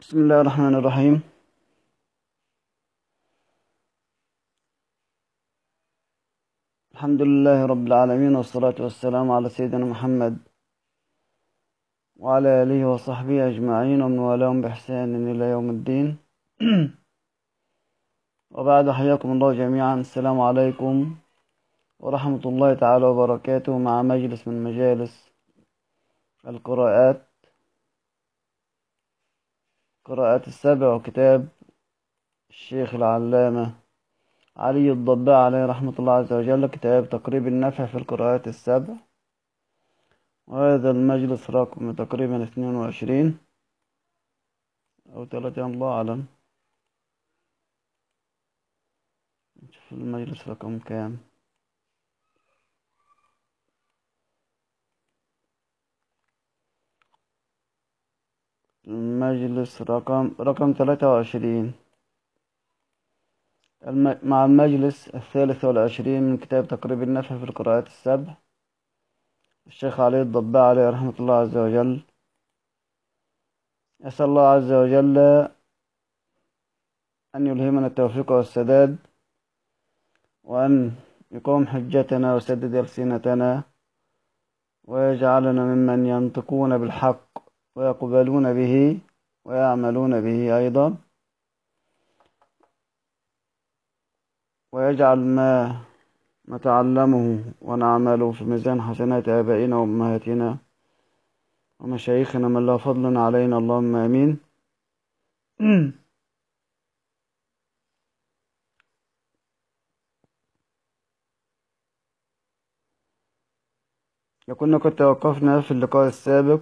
بسم الله الرحمن الرحيم الحمد لله رب العالمين والصلاة والسلام على سيدنا محمد وعلى آله وصحبه أجمعين ومن والاهم بإحسان إلى يوم الدين وبعد حياكم الله جميعا السلام عليكم ورحمة الله تعالى وبركاته مع مجلس من مجالس القراءات قراءات السبع وكتاب الشيخ العلامة علي الضباع عليه رحمة الله عز وجل كتاب تقريب النفع في القراءات السبع وهذا المجلس رقم تقريبا اثنين وعشرين أو ثلاثة الله أعلم نشوف المجلس رقم كام المجلس رقم رقم ثلاثة وعشرين الم... مع المجلس الثالث والعشرين من كتاب تقريب النفع في القراءات السبع الشيخ علي الضباع عليه رحمة الله عز وجل أسأل الله عز وجل أن يلهمنا التوفيق والسداد وأن يقوم حجتنا وسدد ألسنتنا ويجعلنا ممن ينطقون بالحق ويقبلون به ويعملون به أيضا ويجعل ما نتعلمه ونعمله في ميزان حسنات آبائنا وأمهاتنا ومشايخنا من لا فضل علينا اللهم آمين كنا قد توقفنا في اللقاء السابق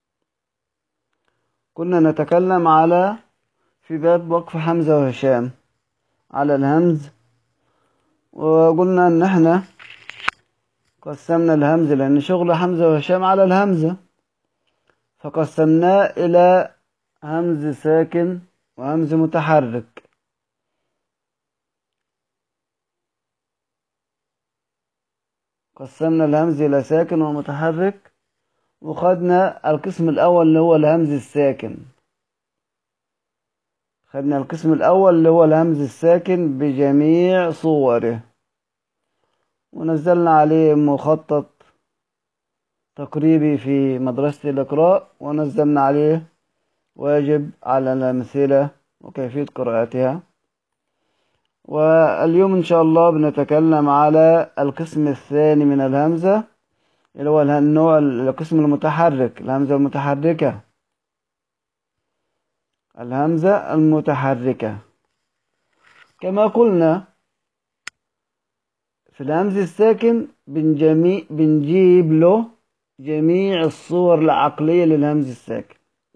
كنا نتكلم على في باب وقف حمزة وهشام على الهمز وقلنا ان احنا قسمنا الهمز لان شغل حمزة وهشام على الهمزة فقسمناه الى همز ساكن وهمز متحرك قسمنا الهمز الى ساكن ومتحرك وخدنا القسم الأول اللي هو الهمز الساكن خدنا القسم الأول اللي هو الهمز الساكن بجميع صوره ونزلنا عليه مخطط تقريبي في مدرسة الإقراء ونزلنا عليه واجب على الأمثلة وكيفية قراءتها واليوم إن شاء الله بنتكلم على القسم الثاني من الهمزة اللي هو النوع القسم المتحرك الهمزة المتحركة الهمزة المتحركة كما قلنا في الهمز الساكن بنجمي بنجيب له جميع الصور العقلية للهمز الساكن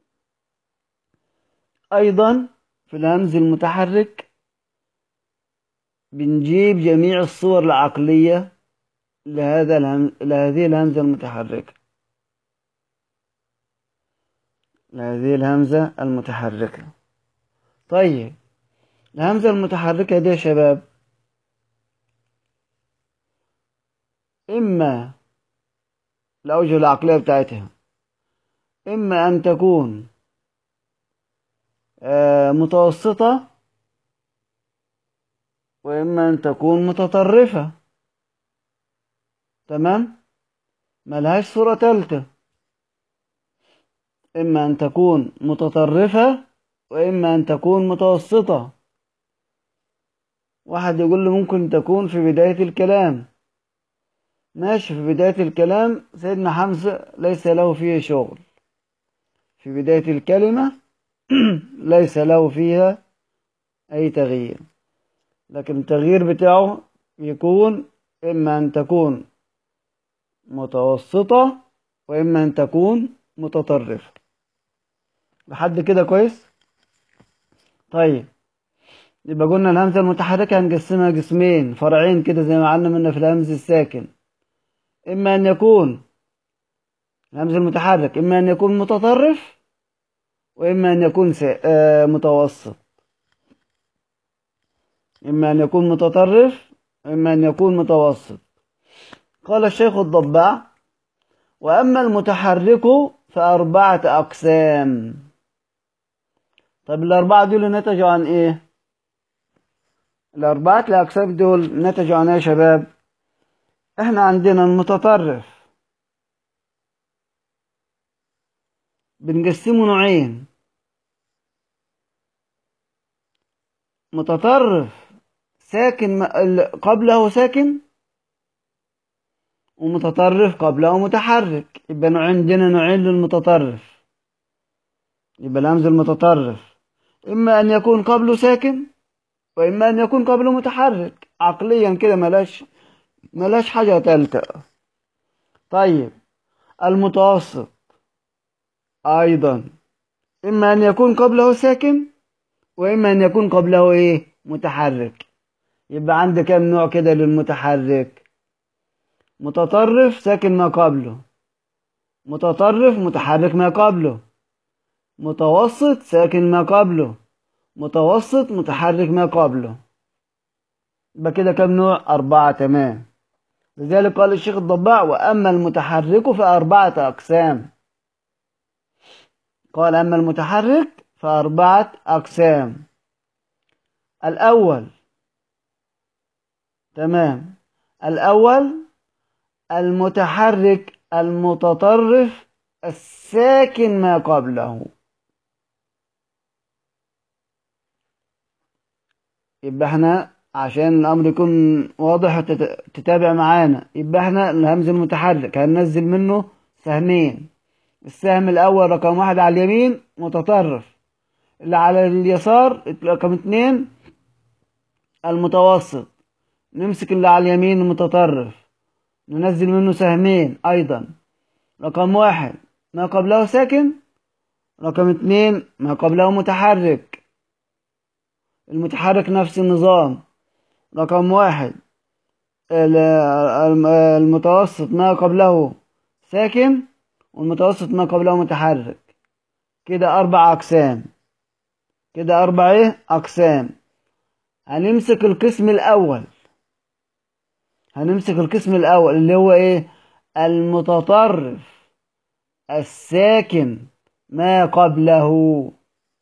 أيضا في الهمز المتحرك بنجيب جميع الصور العقلية لهذا الهم... لهذه الهمزة المتحركة لهذه الهمزة المتحركة طيب الهمزة المتحركة دي يا شباب إما الأوجه العقلية بتاعتها إما أن تكون متوسطة وإما أن تكون متطرفة تمام ملهاش صورة تالتة إما أن تكون متطرفة وإما أن تكون متوسطة واحد يقول لي ممكن تكون في بداية الكلام ماشي في بداية الكلام سيدنا حمزة ليس له فيه شغل في بداية الكلمة ليس له فيها أي تغيير لكن التغيير بتاعه يكون إما أن تكون متوسطة وإما أن تكون متطرفة لحد كده كويس طيب يبقى قلنا الهمزة المتحركة هنقسمها قسمين فرعين كده زي ما علمنا في الهمز الساكن إما أن يكون الهمز المتحرك إما أن يكون متطرف وإما أن يكون آه متوسط إما أن يكون متطرف وإما أن يكون متوسط قال الشيخ الضباع وأما المتحرك فأربعة أقسام طب الأربعة دول نتجوا عن إيه؟ الأربعة الأقسام دول نتجوا عن إيه يا شباب؟ إحنا عندنا المتطرف بنقسمه نوعين متطرف ساكن قبله ساكن ومتطرف قبله متحرك يبقى عندنا نوعين للمتطرف يبقى الهمز المتطرف إما أن يكون قبله ساكن وإما أن يكون قبله متحرك عقليا كده ملاش ملاش حاجة تالتة طيب المتوسط أيضا إما أن يكون قبله ساكن وإما أن يكون قبله إيه متحرك يبقى عندي كام نوع كده للمتحرك متطرف ساكن ما قبله متطرف متحرك ما قبله متوسط ساكن ما قبله متوسط متحرك ما قبله يبقى كده كام نوع أربعة تمام لذلك قال الشيخ الضباع وأما المتحرك فأربعة أقسام قال أما المتحرك فأربعة أقسام الأول تمام الأول المتحرك المتطرف الساكن ما قبله يبقى احنا عشان الامر يكون واضح تتابع معانا يبقى احنا الهمز المتحرك هننزل منه سهمين السهم الاول رقم واحد على اليمين متطرف اللي على اليسار رقم اتنين المتوسط نمسك اللي على اليمين المتطرف ننزل منه سهمين ايضا رقم واحد ما قبله ساكن رقم اتنين ما قبله متحرك المتحرك نفس النظام رقم واحد المتوسط ما قبله ساكن والمتوسط ما قبله متحرك كده أربع أقسام كده أربع إيه أقسام هنمسك القسم الأول هنمسك القسم الأول اللي هو إيه المتطرف الساكن ما قبله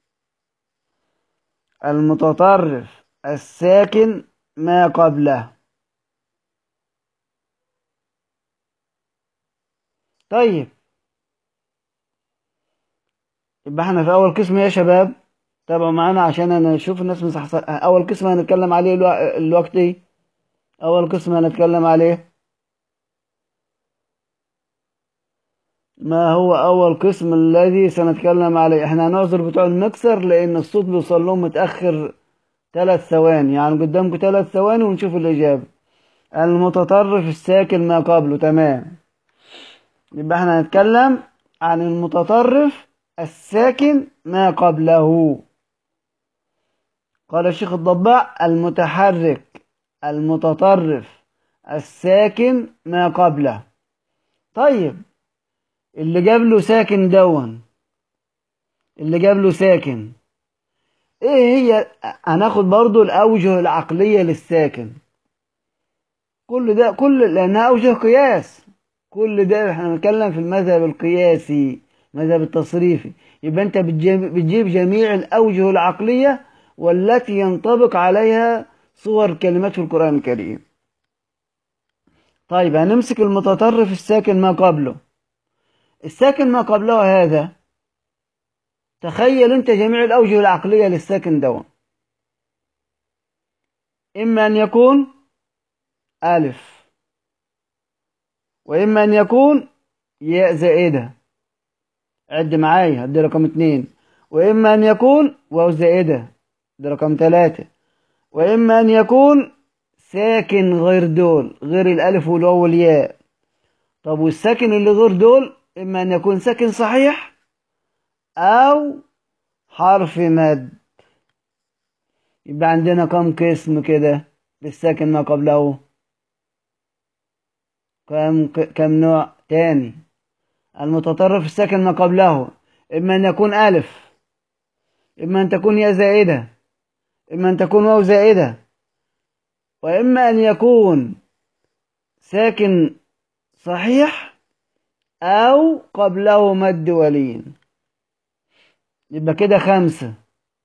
المتطرف الساكن ما قبله طيب يبقى احنا في اول قسم يا شباب تابعوا معانا عشان انا اشوف الناس مصحصح اول قسم هنتكلم عليه الو... الوقت ايه اول قسم هنتكلم عليه ما هو اول قسم الذي سنتكلم عليه احنا هنعذر بتوع المكسر لان الصوت بيوصل لهم متاخر ثلاث ثواني يعني قدامكم ثلاث ثواني ونشوف الاجابه المتطرف الساكن ما قبله تمام يبقى احنا هنتكلم عن المتطرف الساكن ما قبله قال الشيخ الضباع المتحرك المتطرف الساكن ما قبله طيب اللي جاب له ساكن دون اللي جاب له ساكن ايه هي هناخد برضو الاوجه العقلية للساكن كل ده كل لانها اوجه قياس كل ده احنا بنتكلم في المذهب القياسي المذهب التصريفي يبقى انت بتجيب جميع الاوجه العقلية والتي ينطبق عليها صور كلمات في القرآن الكريم طيب هنمسك المتطرف الساكن ما قبله الساكن ما قبله هذا تخيل انت جميع الأوجه العقلية للساكن دون إما أن يكون ألف وإما أن يكون ياء زائدة عد معايا دي رقم اتنين وإما أن يكون واو زائدة دي رقم تلاتة وإما أن يكون ساكن غير دول غير الألف والواو والياء طب والساكن اللي غير دول إما أن يكون ساكن صحيح أو حرف مد يبقى عندنا كم قسم كده للساكن ما قبله كم كم نوع تاني المتطرف الساكن ما قبله إما أن يكون ألف إما أن تكون ياء زائدة إما أن تكون واو زائدة وإما أن يكون ساكن صحيح أو قبله مد ولين يبقى كده خمسة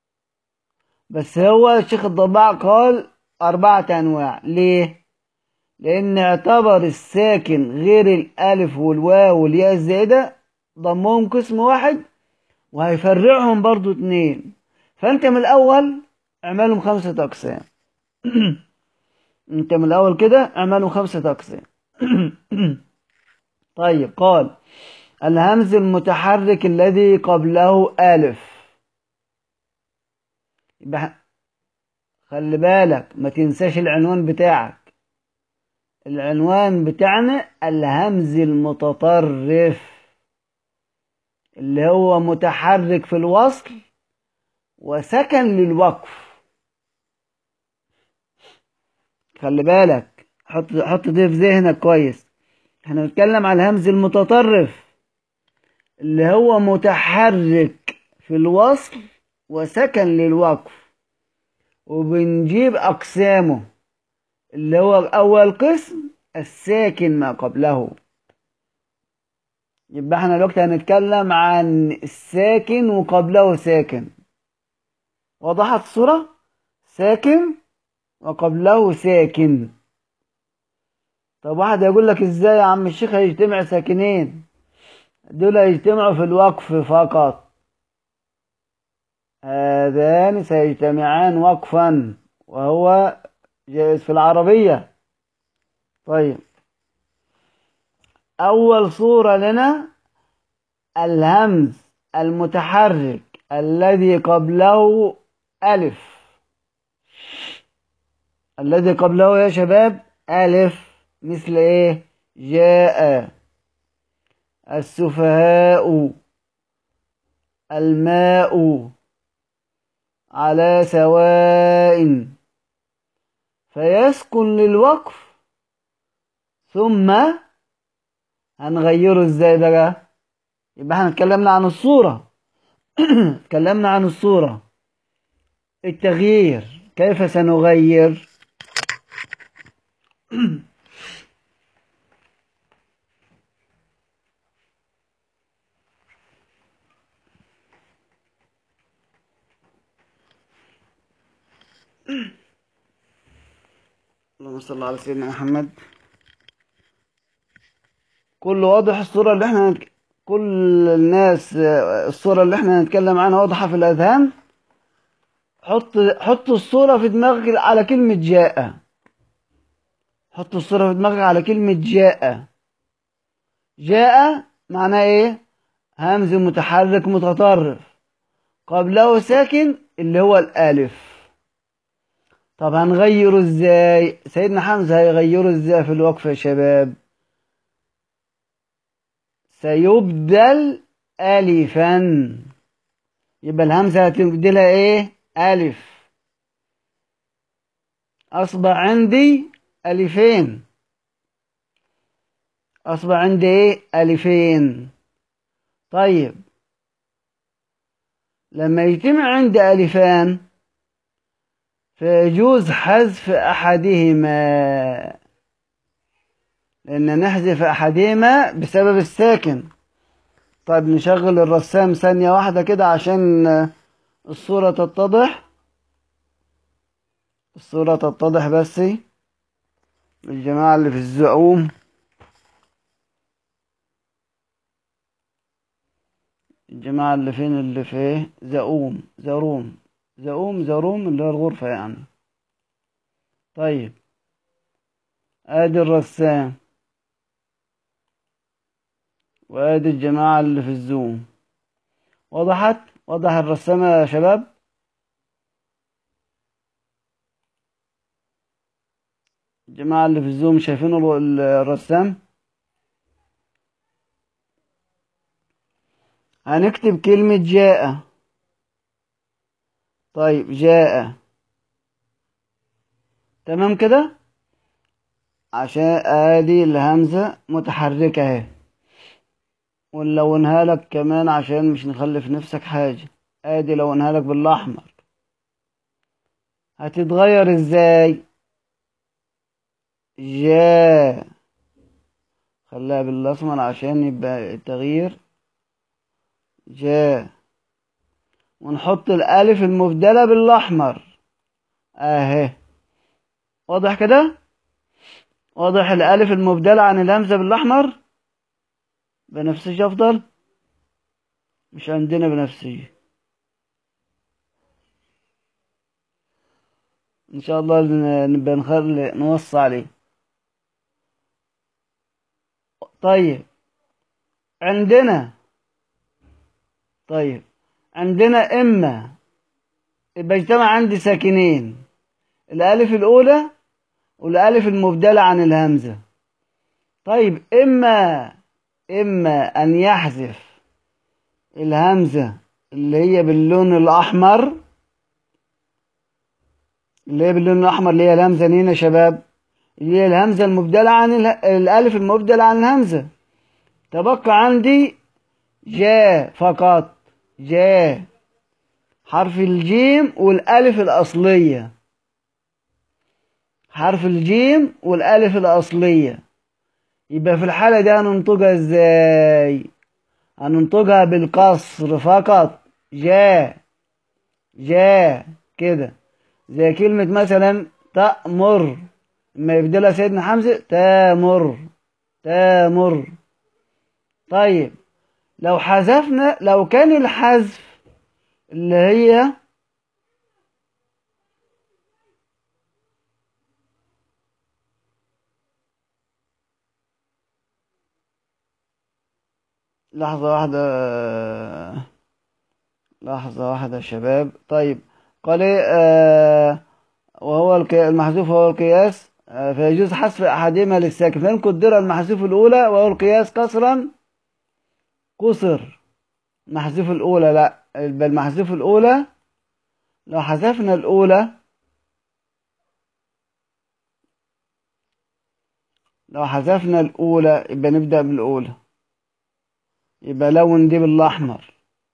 بس هو الشيخ الضباع قال أربعة أنواع ليه؟ لأن اعتبر الساكن غير الألف والواو والياء الزائدة ضمهم قسم واحد وهيفرعهم برضو اتنين فأنت من الأول اعملهم خمسة أقسام أنت من الأول كده اعملهم خمسة أقسام طيب قال الهمز المتحرك الذي قبله ألف يبقى خلي بالك ما تنساش العنوان بتاعك العنوان بتاعنا الهمز المتطرف اللي هو متحرك في الوصل وسكن للوقف خلي بالك حط حط دي في ذهنك كويس احنا بنتكلم على الهمز المتطرف اللي هو متحرك في الوصل وسكن للوقف وبنجيب أقسامه اللي هو أول قسم الساكن ما قبله يبقى احنا دلوقتي هنتكلم عن الساكن وقبله ساكن وضحت الصورة ساكن وقبله ساكن طب واحد يقول لك ازاي يا عم الشيخ هيجتمع ساكنين دول هيجتمعوا في الوقف فقط هذان سيجتمعان وقفا وهو جائز في العربية طيب أول صورة لنا الهمز المتحرك الذي قبله ألف الذي قبله يا شباب ألف مثل إيه جاء السفهاء الماء على سواء فيسكن للوقف ثم هنغيره ازاي بقى يبقى احنا اتكلمنا عن الصورة اتكلمنا عن الصورة التغيير كيف سنغير اللهم صل على سيدنا محمد كل واضح الصورة اللي احنا هنتك... كل الناس الصورة اللي احنا هنتكلم عنها واضحة في الأذهان حط حط الصورة في دماغك على كلمة جاء حط الصورة في دماغك على كلمة جاء جاء معناه ايه همز متحرك متطرف قبله ساكن اللي هو الألف طب هنغيره ازاي سيدنا حمزة هيغيره ازاي في الوقف يا شباب سيبدل ألفا يبقى الهمزة هتبدلها ايه ألف أصبح عندي ألفين أصبح عندي ايه ألفين طيب لما يجتمع عندي ألفان فيجوز حذف أحدهما لأن نحذف أحدهما بسبب الساكن طيب نشغل الرسام ثانية واحدة كده عشان الصورة تتضح الصورة تتضح بس الجماعة اللي في الزعوم الجماعة اللي فين اللي في ايه زعوم زروم زعوم زروم اللي هي الغرفة يعني طيب ادي الرسام وادي الجماعة اللي في الزوم وضحت وضح الرسام يا شباب الجماعة اللي في الزوم شايفين الرسام هنكتب كلمة جاء طيب جاء تمام كده عشان ادي الهمزة متحركة اهي ونلونها لك كمان عشان مش نخلف نفسك حاجة ادي لونها لك بالاحمر هتتغير ازاي جاء خليها بالاسمر عشان يبقى التغيير جاء ونحط الالف المبدلة بالاحمر اهي واضح كده واضح الالف المبدلة عن الهمزة بالاحمر بنفسجي افضل مش عندنا بنفسجي ان شاء الله نبقى نخلي نوصي عليه طيب عندنا طيب عندنا اما يبقى اجتمع عندي ساكنين الالف الاولى والالف المبدله عن الهمزه طيب اما اما ان يحذف الهمزه اللي هي باللون الاحمر اللي هي باللون الاحمر اللي هي الهمزه هنا يا شباب اللي هي الهمزه المبدله عن الالف المبدله عن الهمزه تبقى عندي جاء فقط جاء حرف الجيم والالف الاصليه حرف الجيم والالف الاصليه يبقى في الحاله دي هننطقها ازاي هننطقها بالقصر فقط جاء جاء كده زي كلمة مثلا تأمر لما يبدلها سيدنا حمزة تامر تامر طيب لو حذفنا لو كان الحذف اللي هي لحظة واحدة لحظة واحدة يا شباب طيب قال ايه آه وهو المحذوف هو القياس آه فيجوز حذف احدهما للساكن فان قدر المحذوف الاولى وهو القياس كسرا قصر محذوف الاولى لا بل محذوف الاولى لو حذفنا الاولى لو حذفنا الاولى يبقى نبدا بالاولى يبقى لون دي بالاحمر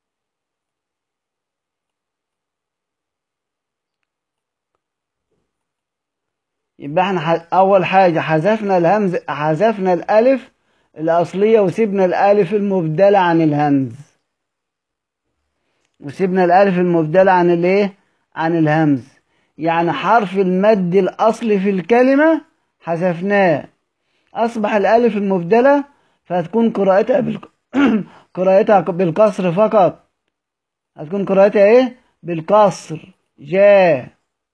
يبقى احنا اول حاجة حذفنا الهمز حذفنا الالف الاصلية وسيبنا الالف المبدلة عن الهمز وسيبنا الالف المبدلة عن الايه عن الهمز يعني حرف المد الاصلي في الكلمة حذفناه اصبح الالف المبدلة فهتكون قراءتها بالك... قراءتها بالكسر فقط هتكون قراءتها ايه بالكسر جاء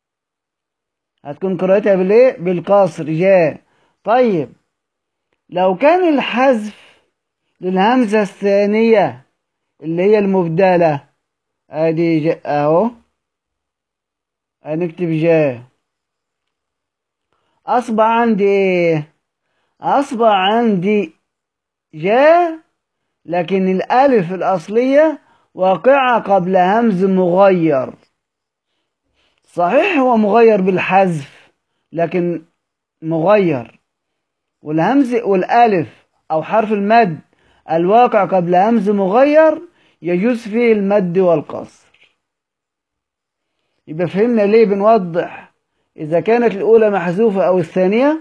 هتكون قراءتها بالايه بالقصر جاء طيب لو كان الحذف للهمزة الثانية اللي هي المبدلة ادي جاء اهو هنكتب جاء اصبح عندي ايه اصبح عندي جاء لكن الالف الاصلية واقعة قبل همز مغير صحيح هو مغير بالحذف لكن مغير والهمز والالف او حرف المد الواقع قبل همز مغير يجوز فيه المد والقصر يبقى فهمنا ليه بنوضح اذا كانت الاولى محذوفه او الثانيه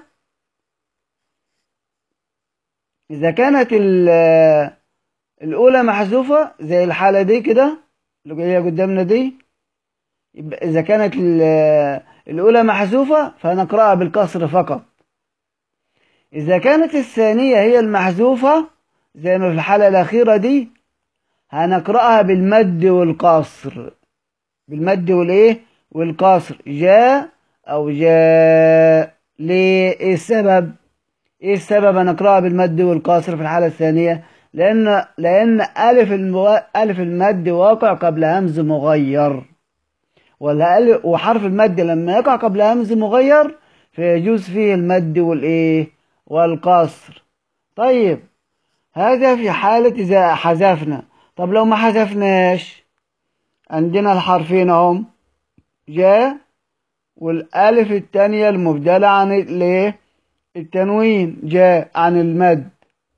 اذا كانت الاولى محذوفه زي الحاله دي كده اللي جايه قدامنا دي يبقى إذا كانت الأولى محذوفة فنقرأها بالكسر فقط إذا كانت الثانية هي المحذوفة زي ما في الحالة الأخيرة دي هنقرأها بالمد والقصر بالمد والإيه والقصر جاء أو جاء ليه إيه السبب إيه السبب هنقرأها بالمد والقصر في الحالة الثانية لأن لأن ألف المو... ألف المد واقع قبل همز مغير وحرف المد لما يقع قبل همز مغير فيجوز فيه المد والايه والقصر طيب هذا في حالة إذا حذفنا طب لو ما حذفناش عندنا الحرفين اهم جاء والالف الثانية المبدلة عن الايه التنوين جاء عن المد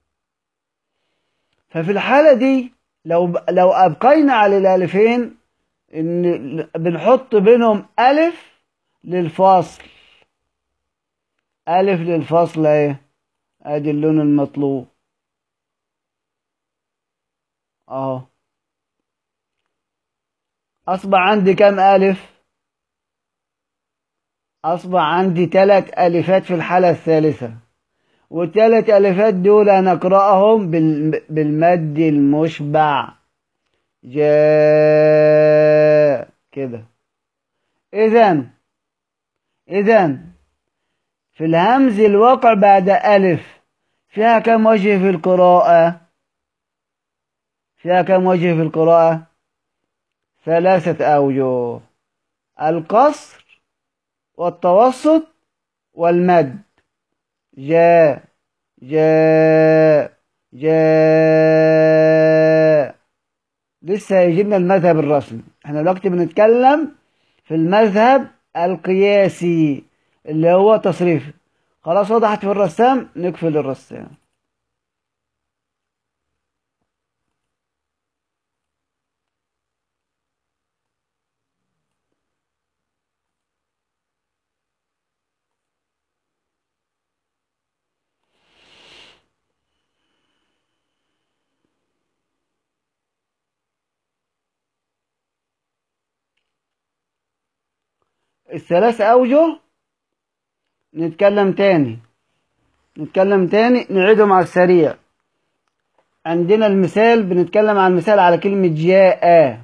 ففي الحالة دي لو لو أبقينا على الألفين إن بنحط بينهم ألف للفصل ألف للفصل أهي أدي اللون المطلوب أهو أصبح عندي كام ألف أصبح عندي ثلاث ألفات في الحالة الثالثة والثلاث ألفات دول هنقرأهم بال... بالمد المشبع جاء كده إذا إذا في الهمز الواقع بعد ألف فيها كم وجه في القراءة فيها كم وجه في القراءة ثلاثة أوجه القصر والتوسط والمد جاء جاء جاء لسه هيجيبنا المذهب الرسمي احنا دلوقتي بنتكلم في المذهب القياسي اللي هو تصريف خلاص وضحت في الرسام نقفل الرسام الثلاث أوجه نتكلم تاني نتكلم تاني نعيدهم على السريع عندنا المثال بنتكلم عن المثال على كلمة جاء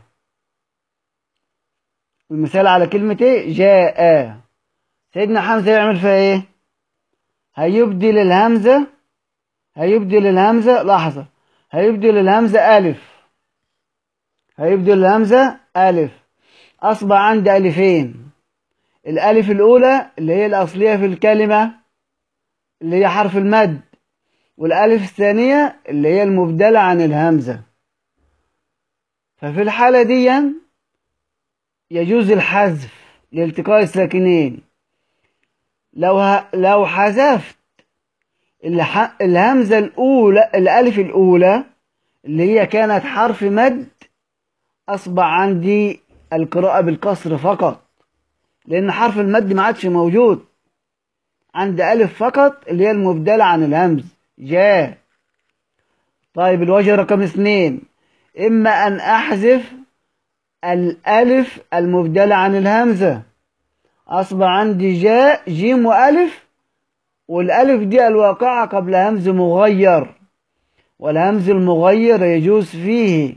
المثال على كلمة ايه جاء سيدنا حمزة يعمل فيها ايه هيبدل الهمزة هيبدل الهمزة لحظة هيبدل الهمزة ألف هيبدل الهمزة ألف أصبح عندي ألفين الألف الأولى اللي هي الأصلية في الكلمة اللي هي حرف المد والألف الثانية اللي هي المبدلة عن الهمزة ففي الحالة دي يجوز الحذف لالتقاء الساكنين لو ه... لو حذفت الح... الهمزة الأولى الألف الأولى اللي هي كانت حرف مد أصبح عندي القراءة بالكسر فقط لأن حرف المد ما عادش موجود عند ألف فقط اللي هي المبدلة عن الهمز جاء طيب الوجه رقم اثنين إما أن أحذف الألف المبدلة عن الهمزة أصبح عندي جاء جيم وألف والألف دي الواقعة قبل همز مغير والهمز المغير يجوز فيه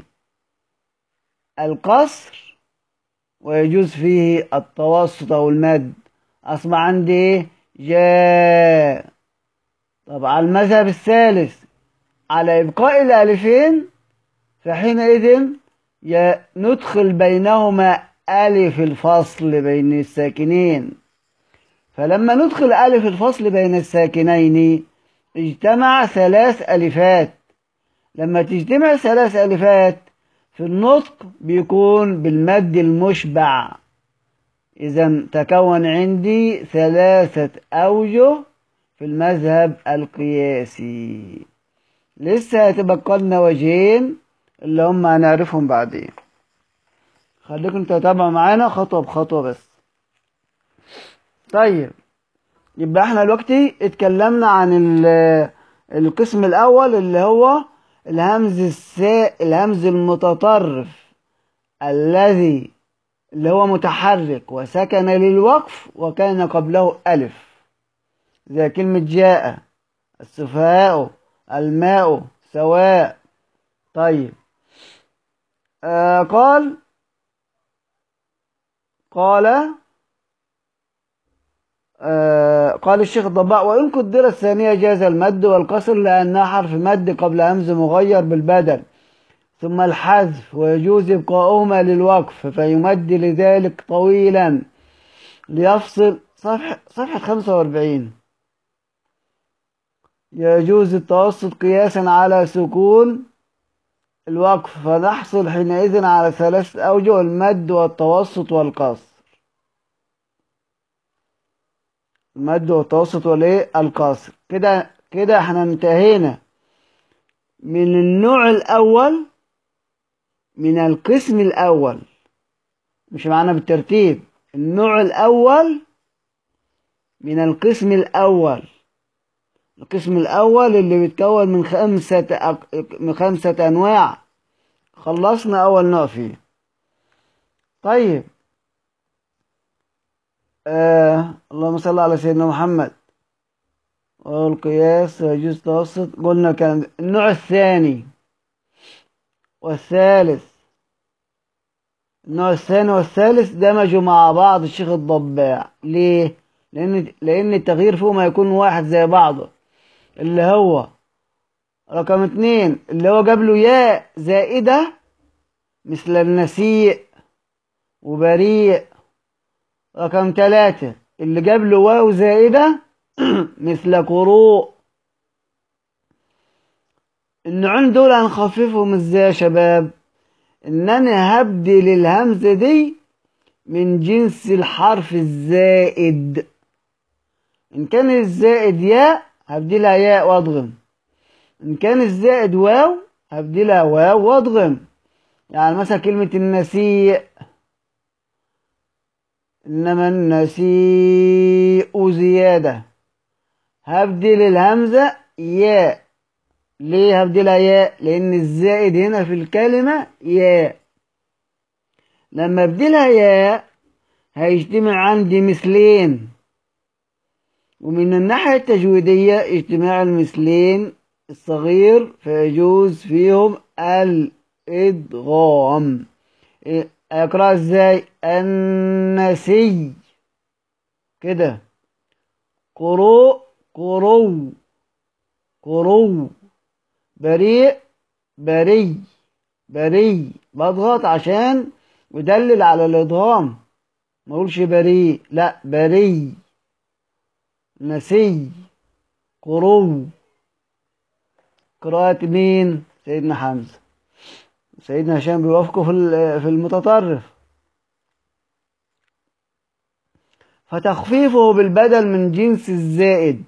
القصر ويجوز فيه التوسط أو المد أصبح عندي جاء طب على المذهب الثالث على إبقاء الألفين فحينئذ ندخل بينهما ألف الفصل بين الساكنين فلما ندخل ألف الفصل بين الساكنين اجتمع ثلاث ألفات لما تجتمع ثلاث ألفات في النطق بيكون بالمد المشبع إذا تكون عندي ثلاثة أوجه في المذهب القياسي لسه هتبقى لنا وجهين اللي هم هنعرفهم بعدين خليكم تتابعوا معانا خطوة بخطوة بس طيب يبقى احنا دلوقتي اتكلمنا عن القسم الأول اللي هو الهمز السا الهمز المتطرف الذي اللي هو متحرك وسكن للوقف وكان قبله ألف زي كلمة جاء السفهاء الماء سواء طيب آه قال قال آه قال الشيخ الضباء وإن قدر الثانية جاز المد والقصر لأنها حرف مد قبل همز مغير بالبدل ثم الحذف ويجوز إبقاؤهما للوقف فيمد لذلك طويلا ليفصل صفحة صفحة 45 يجوز التوسط قياسا على سكون الوقف فنحصل حينئذ على ثلاث أوجه المد والتوسط والقصر المد والتوسط والايه القصر كده كده احنا انتهينا من النوع الأول من القسم الأول مش معنا بالترتيب النوع الأول من القسم الأول القسم الأول اللي بيتكون من خمسة أق... من خمسة أنواع خلصنا أول نوع فيه طيب آه اللهم صل على سيدنا محمد والقياس يجوز توسط قلنا كان النوع الثاني والثالث النوع الثاني والثالث دمجوا مع بعض الشيخ الضباع ليه لان لان التغيير فيهم هيكون واحد زي بعضه اللي هو رقم اتنين اللي هو جاب له ياء زائدة مثل النسيء وبريء رقم تلاتة اللي جاب له واو زائدة مثل قروء النوعين دول هنخففهم ازاي يا شباب ان انا هبدل الهمزة دي من جنس الحرف الزائد ان كان الزائد ياء هبدلها ياء واضغم ان كان الزائد واو هبدلها واو واضغم يعني مثلا كلمة النسيء انما النسيء زيادة هبدل الهمزة ياء ليه هبدلها ياء لان الزائد هنا في الكلمة ياء لما ابدلها ياء هيجتمع عندي مثلين ومن الناحية التجويدية اجتماع المثلين الصغير فيجوز فيهم الإدغام أقرأ ازاي النسي كده قروء قرو قرو بريء بري بري بضغط عشان ودلل على الإدغام ما اقولش بريء لا بري نسي قرو قراءة مين سيدنا حمزة سيدنا هشام بيوافقوا في في المتطرف فتخفيفه بالبدل من جنس الزائد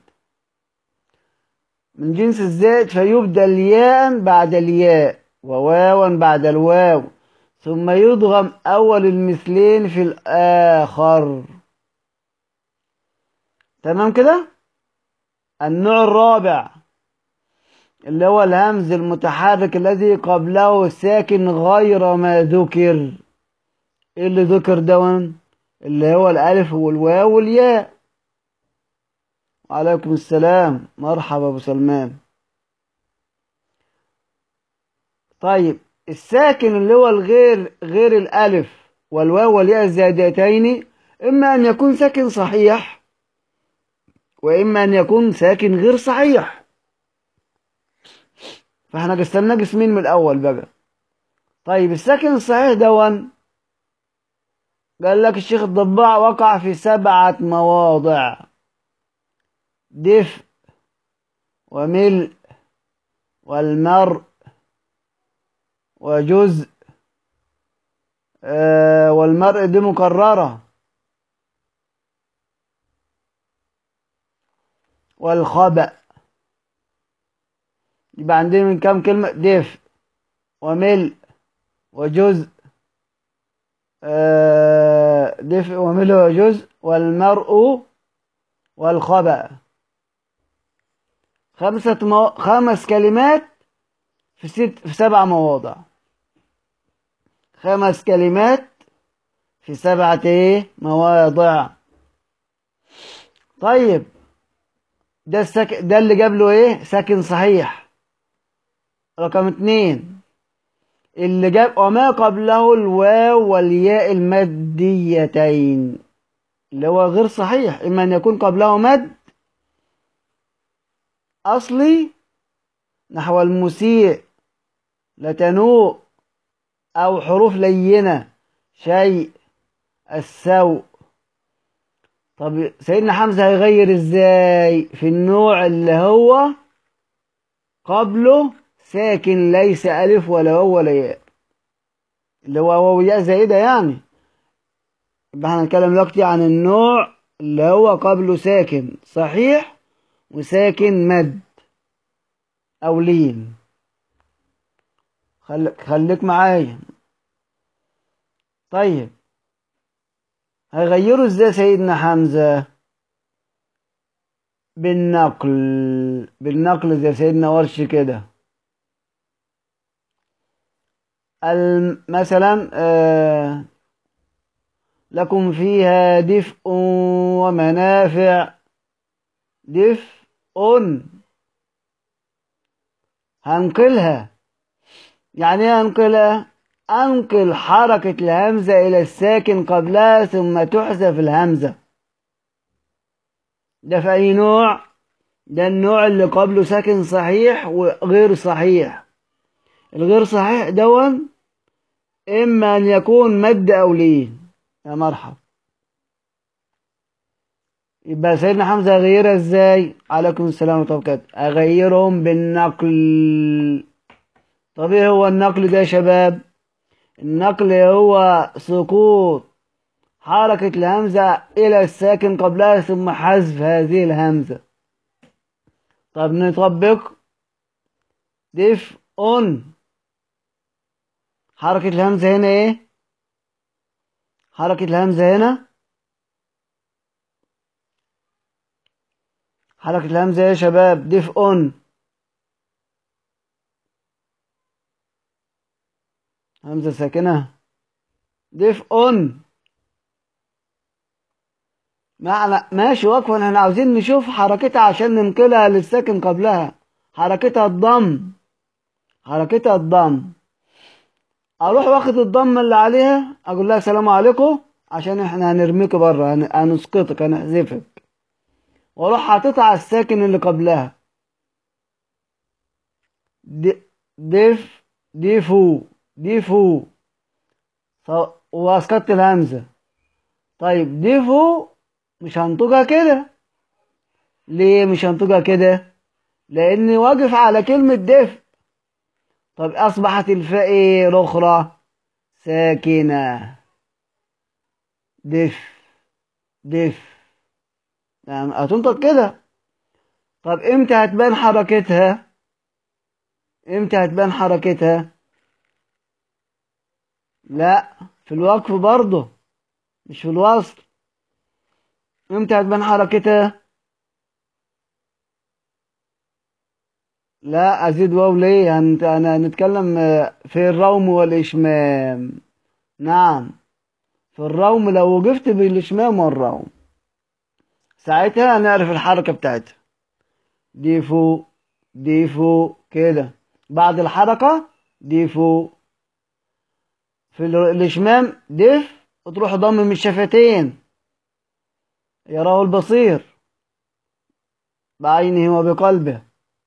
من جنس الزائد فيبدل ياء بعد الياء وواوا بعد الواو ثم يضغم أول المثلين في الآخر تمام كده النوع الرابع اللي هو الهمز المتحرك الذي قبله ساكن غير ما ذكر ايه اللي ذكر دون اللي هو الالف والواو والياء وعليكم السلام مرحبا ابو سلمان طيب الساكن اللي هو الغير غير الالف والواو والياء الزائدتين اما ان يكون ساكن صحيح واما ان يكون ساكن غير صحيح فاحنا قسمناه قسمين من الاول بقى طيب الساكن الصحيح دون قال لك الشيخ الضباع وقع في سبعة مواضع دفء وملء والمرء وجزء آه والمرء دي مكررة والخبأ يبقى عندنا من كام كلمة دفء وملء وجزء آه دفء وملء وجزء والمرء والخبأ خمسة مو... خمس كلمات في ست في سبع مواضع خمس كلمات في سبعة ايه مواضع طيب ده السك... ده اللي جاب له ايه ساكن صحيح رقم اتنين اللي جاب وما قبله الواو والياء الماديتين اللي هو غير صحيح اما ان يكون قبله مد اصلي نحو المسيء لتنوء او حروف لينه شيء السوء طب سيدنا حمزه هيغير ازاي في النوع اللي هو قبله ساكن ليس ألف ولا واو ولا ياء اللي هو واو ياء زائدة يعني يبقى احنا هنتكلم دلوقتي عن النوع اللي هو قبله ساكن صحيح وساكن مد أو لين خليك, خليك معايا طيب هيغيروا ازاي سيدنا حمزة بالنقل بالنقل زي سيدنا ورش كده مثلا لكم فيها دفء ومنافع دفء هنقلها يعني ايه هنقلها انقل حركة الهمزة الى الساكن قبلها ثم تحذف الهمزة ده في اي نوع ده النوع اللي قبله ساكن صحيح وغير صحيح الغير صحيح دون اما ان يكون مد او لين يا مرحب يبقى سيدنا حمزة أغيرها ازاي عليكم السلام ورحمة الله وبركاته أغيرهم بالنقل طب ايه هو النقل ده يا شباب النقل هو سقوط حركة الهمزة إلى الساكن قبلها ثم حذف هذه الهمزة طب نطبق دف اون حركة الهمزة هنا ايه حركة الهمزة هنا حركة الهمزة يا شباب دف اون همزة ساكنة دف اون معنى ماشي وقفا احنا عاوزين نشوف حركتها عشان ننقلها للساكن قبلها حركتها الضم حركتها الضم اروح واخد الضم اللي عليها اقول لها السلام عليكم عشان احنا هنرميك بره هنسقطك هنحذفك واروح حاططها على الساكن اللي قبلها دف ديفو ديفو واسقطت الهمزة طيب ديفو مش هنطقها كده ليه مش هنطقها كده لاني واقف على كلمة دف طب اصبحت الفاء ايه الاخرى ساكنة دف دف يعني هتنطق كده طب امتى هتبان حركتها امتى هتبان حركتها لا في الوقف برضه مش في الوصل امتى هتبان حركتها لا ازيد واو ليه هنت... انا هنتكلم في الروم والاشمام نعم في الروم لو وقفت بالاشمام والروم ساعتها هنعرف الحركة بتاعتها دي فوق دي فوق كده بعد الحركة دي فوق في الاشمام دف وتروح ضمم الشفتين يراه البصير بعينه وبقلبه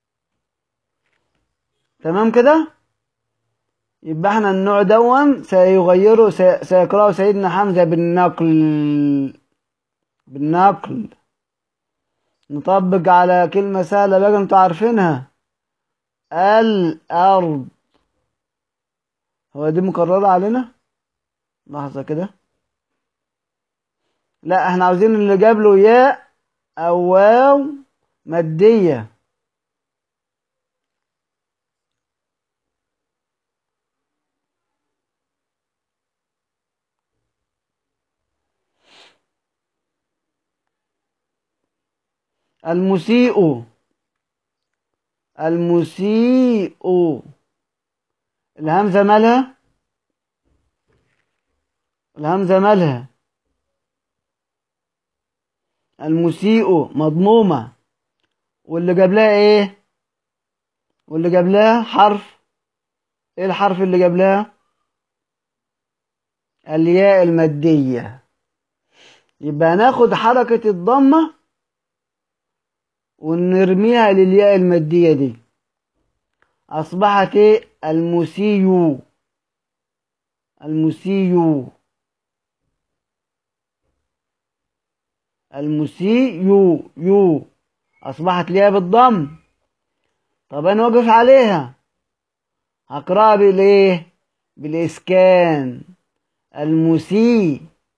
تمام كده يبقى احنا النوع دون سيغيره سيقرأه سيدنا حمزة بالنقل بالنقل نطبق على كلمة سهلة بقى انتوا عارفينها الأرض هو دي مكررة علينا لحظة كده لا احنا عاوزين اللي جاب له ياء أو واو مادية المسيء المسيء الهمزة مالها الهمزة مالها المسيء مضمومة واللي جاب لها ايه واللي جاب لها حرف ايه الحرف اللي جاب لها الياء المادية يبقى ناخد حركة الضمة ونرميها للياء المادية دي أصبحت إيه المسيو المسيو المسيو يو أصبحت ليها بالضم طب أنا واقف عليها هقرأها بالإيه بالإسكان المسي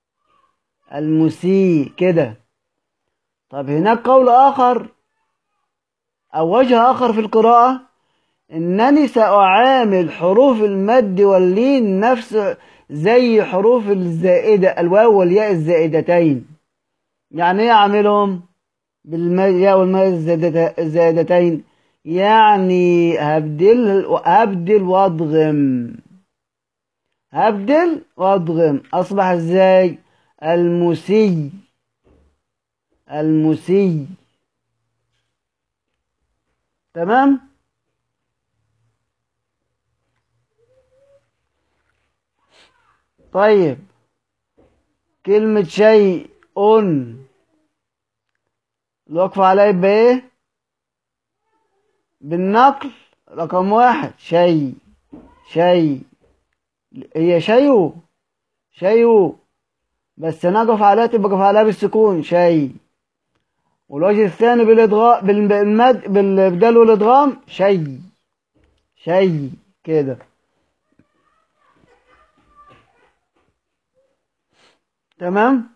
المسي كده طب هناك قول آخر أو وجه آخر في القراءة إنني سأعامل حروف المد واللين نفس زي حروف الزائدة الواو والياء الزائدتين يعني إيه أعملهم بالياء والماء الزائدتين يعني هبدل هبدل وأضغم هبدل وأضغم أصبح إزاي المسي المسي تمام طيب كلمة شيء الوقف عليها يبقى ايه بالنقل رقم واحد شيء شيء هي شيء شيء بس نقف عليها تبقى نقف عليها بالسكون شيء والوجه الثاني بالادغام بالمد بالبدال والادغام شيء شيء كده تمام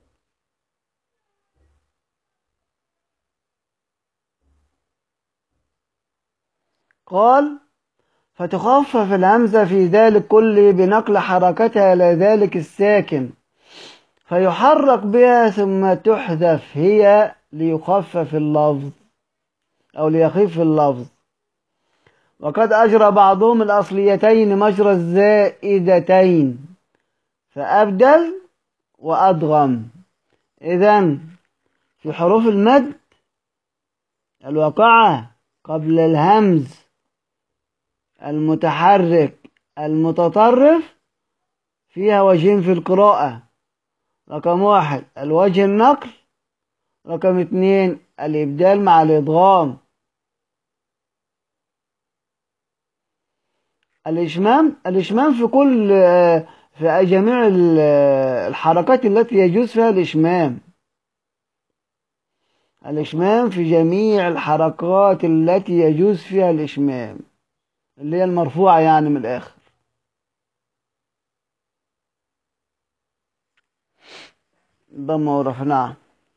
قال فتخفف الهمزة في ذلك كله بنقل حركتها إلى ذلك الساكن فيحرك بها ثم تحذف هي ليخفف اللفظ أو ليخف اللفظ وقد أجرى بعضهم الأصليتين مجرى الزائدتين فأبدل وأدغم إذا في حروف المد الواقعة قبل الهمز المتحرك المتطرف فيها وجهين في القراءة رقم واحد الوجه النقل رقم اتنين الإبدال مع الإدغام الإشمام الإشمام في كل في جميع الحركات التي يجوز فيها الإشمام الإشمام في جميع الحركات التي يجوز فيها الإشمام اللي هي المرفوعة يعني من الآخر ضم ورفعناه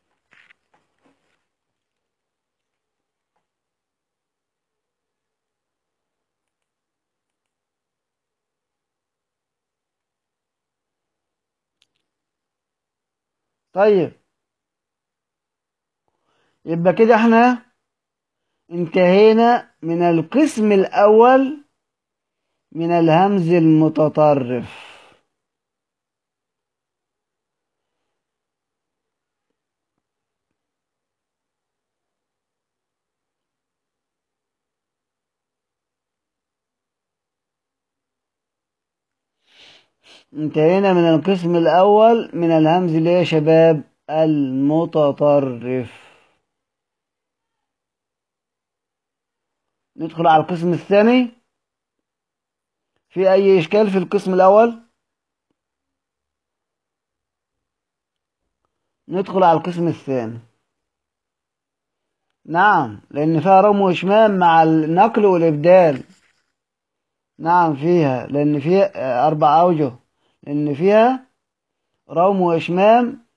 طيب يبقى كده احنا انتهينا من القسم الأول من الهمز المتطرف انتهينا من القسم الأول من الهمز اللي هي شباب المتطرف ندخل على القسم الثاني في أي إشكال في القسم الأول ندخل على القسم الثاني نعم لأن فيها رم وإشمام مع النقل والإبدال نعم فيها لأن فيها أربع أوجه لأن فيها روم وإشمام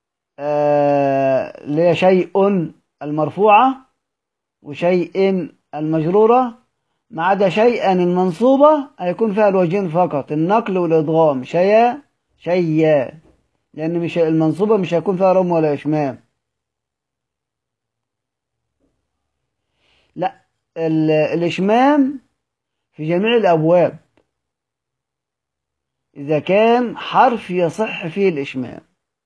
اللي هي شيء المرفوعة وشيء المجرورة ما عدا شيئا المنصوبة هيكون فيها الوجهين فقط النقل والإدغام شيا شيا لأن مش المنصوبة مش هيكون فيها رم ولا إشمام لا الإشمام في جميع الأبواب إذا كان حرف يصح فيه الإشمام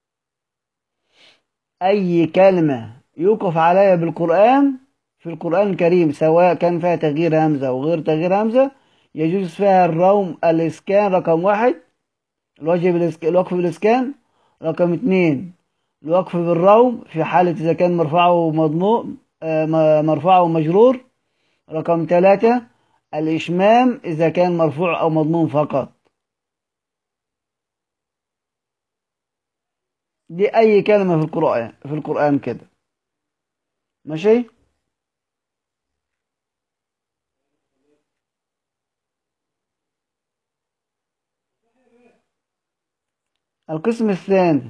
أي كلمة يوقف عليها بالقرآن في القرآن الكريم سواء كان فيها تغيير همزة أو غير تغيير همزة يجوز فيها الروم الإسكان رقم واحد الوجه بالإسكان الوقف بالإسكان رقم اتنين الوقف بالروم في حالة إذا كان مرفوع ومضموم مرفوع ومجرور رقم ثلاثة الإشمام إذا كان مرفوع أو مضموم فقط دي أي كلمة في القرآن في القرآن كده ماشي القسم الثاني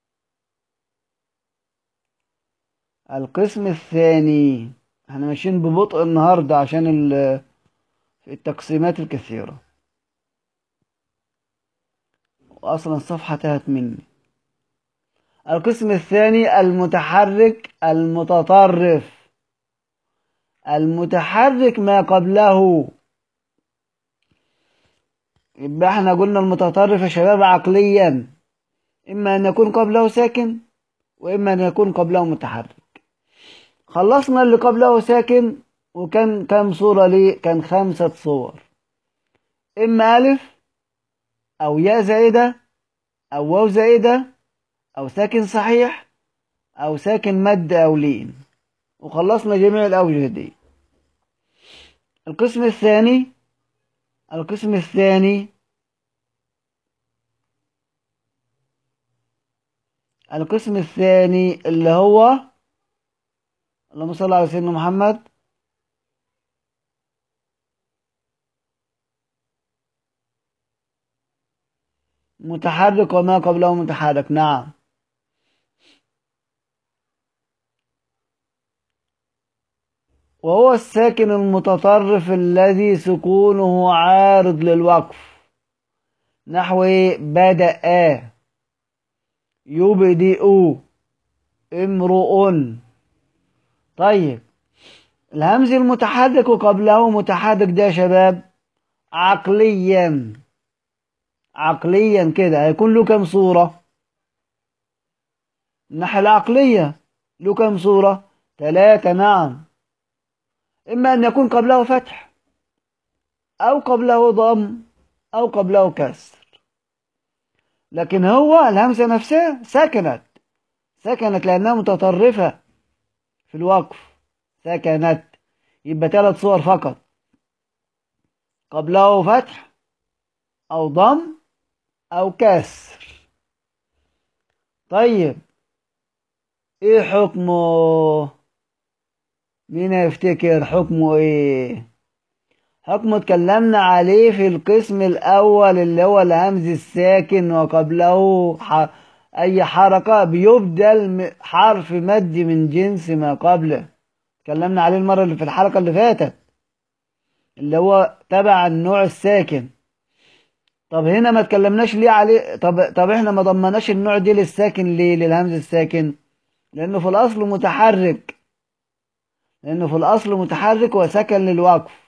القسم الثاني احنا ماشيين ببطء النهاردة عشان التقسيمات الكثيرة وأصلا الصفحة تهت مني القسم الثاني المتحرك المتطرف المتحرك ما قبله يبقى احنا قلنا المتطرف يا شباب عقليا إما أن يكون قبله ساكن وإما أن يكون قبله متحرك خلصنا اللي قبله ساكن وكان كم صورة ليه كان خمسة صور إما ألف أو ياء زائدة أو واو زائدة أو ساكن صحيح أو ساكن مد أو لين وخلصنا جميع الأوجه دي القسم الثاني القسم الثاني القسم الثاني اللي هو اللهم صل على سيدنا محمد متحرك وما قبله متحرك نعم وهو الساكن المتطرف الذي سكونه عارض للوقف نحو بدأ يبدئ امرؤ طيب الهمز المتحرك وقبله متحرك ده يا شباب عقليا عقليا كده هيكون له كم صورة الناحية العقلية له كم صورة ثلاثة نعم إما أن يكون قبله فتح أو قبله ضم أو قبله كسر لكن هو الهمزة نفسها سكنت سكنت لأنها متطرفة في الوقف سكنت يبقى ثلاث صور فقط قبله فتح أو ضم أو كسر طيب إيه حكمه مين يفتكر حكمه إيه حكمه اتكلمنا عليه في القسم الأول اللي هو الهمز الساكن وقبله ح... أي حركة بيبدل حرف مد من جنس ما قبله اتكلمنا عليه المرة اللي في الحلقة اللي فاتت اللي هو تبع النوع الساكن طب هنا ما اتكلمناش ليه عليه طب طب احنا ما ضمناش النوع دي للساكن ليه للهمز الساكن لانه في الاصل متحرك لانه في الاصل متحرك وسكن للوقف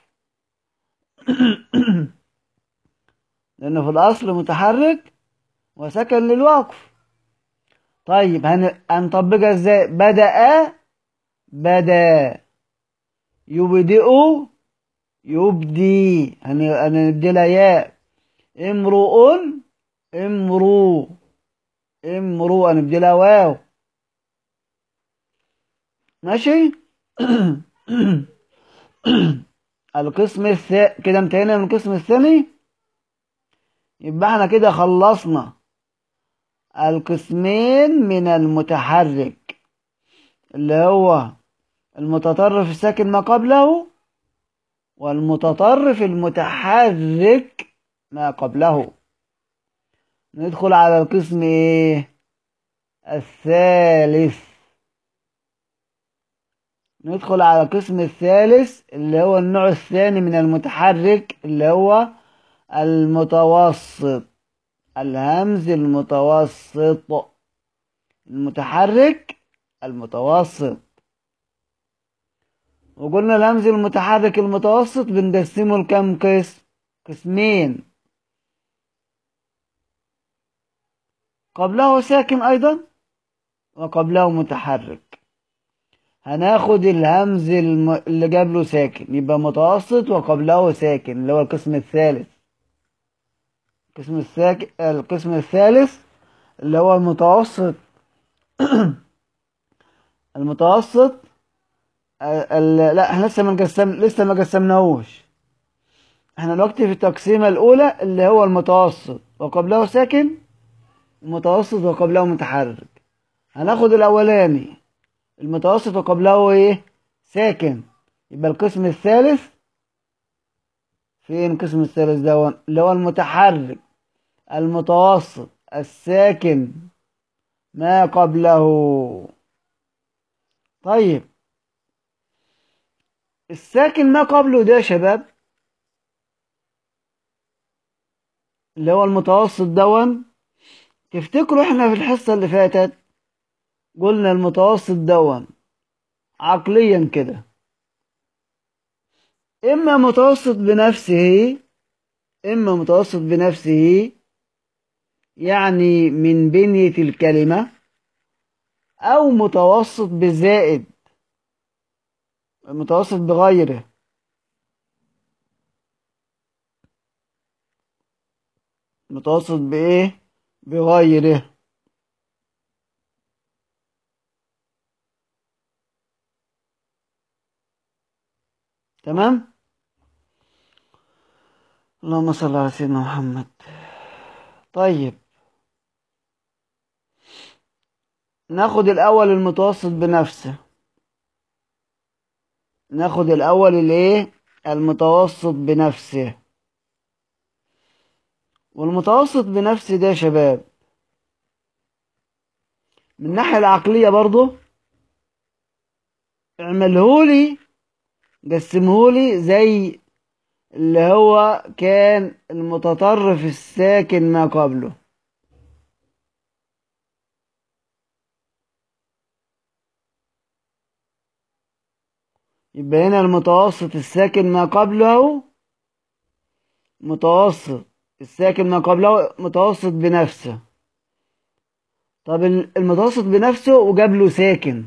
لانه في الاصل متحرك وسكن للوقف طيب هن... هنطبقها ازاي بدأ بدا يبدئ يبدي هندي لها ياء امرؤ امرو امرو هندي لها واو ماشي القسم الثاني كده انتهينا من القسم الثاني يبقى احنا كده خلصنا القسمين من المتحرك اللي هو المتطرف الساكن ما قبله والمتطرف المتحرك ما قبله ندخل على القسم ايه الثالث ندخل على القسم الثالث اللي هو النوع الثاني من المتحرك اللي هو المتوسط الهمز المتوسط المتحرك المتوسط وقلنا الهمز المتحرك المتوسط بنقسمه لكم قسم قسمين قبله ساكن أيضا وقبله متحرك هناخد الهمز الم... اللي جاب له ساكن يبقى متوسط وقبله ساكن اللي هو القسم الثالث القسم الساكن القسم الثالث اللي هو المتوسط المتوسط ال... لا احنا لسه ما قسم لسه ما قسمناهوش احنا دلوقتي في التقسيمة الأولى اللي هو المتوسط وقبله ساكن المتوسط وقبله متحرك هناخد الأولاني المتوسط وقبله ايه ساكن يبقى القسم الثالث فين القسم الثالث ده اللي هو المتحرك المتوسط الساكن ما قبله طيب الساكن ما قبله ده يا شباب اللي هو المتوسط دون تفتكروا احنا في الحصة اللي فاتت قلنا المتوسط دون عقليا كده اما متوسط بنفسه اما متوسط بنفسه يعني من بنية الكلمة أو متوسط بزائد متوسط بغيره متوسط بإيه بغيره تمام اللهم صل على سيدنا محمد طيب ناخد الأول المتوسط بنفسه ناخد الأول الايه المتوسط بنفسه والمتوسط بنفسه ده يا شباب من الناحية العقلية برضو اعملهولي قسمهولي زي اللي هو كان المتطرف الساكن ما قبله يبقى هنا المتوسط الساكن ما قبله متوسط الساكن ما قبله متوسط بنفسه طب المتوسط بنفسه وجاب له ساكن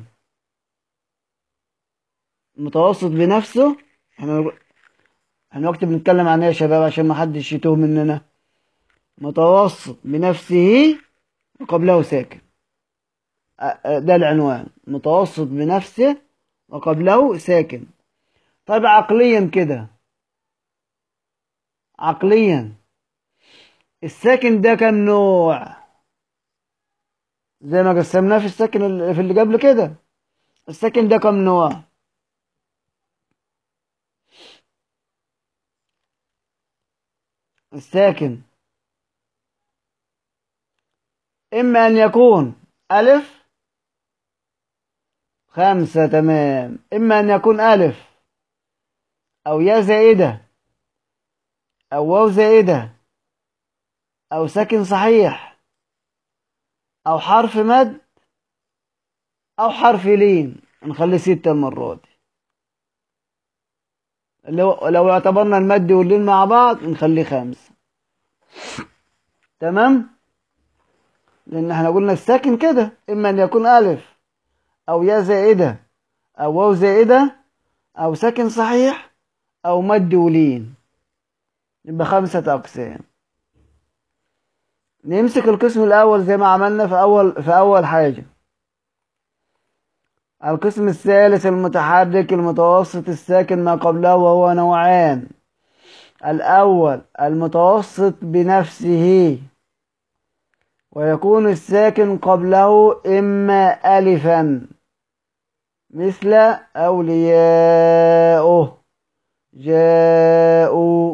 المتوسط بنفسه احنا احنا وقت بنتكلم عن ايه يا شباب عشان ما حدش يتوه مننا متوسط بنفسه وقبله ساكن ده العنوان متوسط بنفسه وقبله ساكن طيب عقليا كده عقليا الساكن ده كم نوع زي ما قسمناه في الساكن في اللي قبل كده الساكن ده كم نوع الساكن إما أن يكون ألف خمسة تمام إما أن يكون ألف أو يا زائدة أو واو زائدة أو ساكن صحيح أو حرف مد أو حرف لين نخلي ستة المرة دي لو لو اعتبرنا المد واللين مع بعض نخليه خمسة تمام لأن احنا قلنا الساكن كده إما أن يكون ألف أو يا زائدة أو واو زائدة أو ساكن صحيح أو مد ولين يبقى خمسة أقسام نمسك القسم الأول زي ما عملنا في أول في أول حاجة القسم الثالث المتحرك المتوسط الساكن ما قبله وهو نوعان الأول المتوسط بنفسه ويكون الساكن قبله إما ألفا مثل أولياؤه جاءوا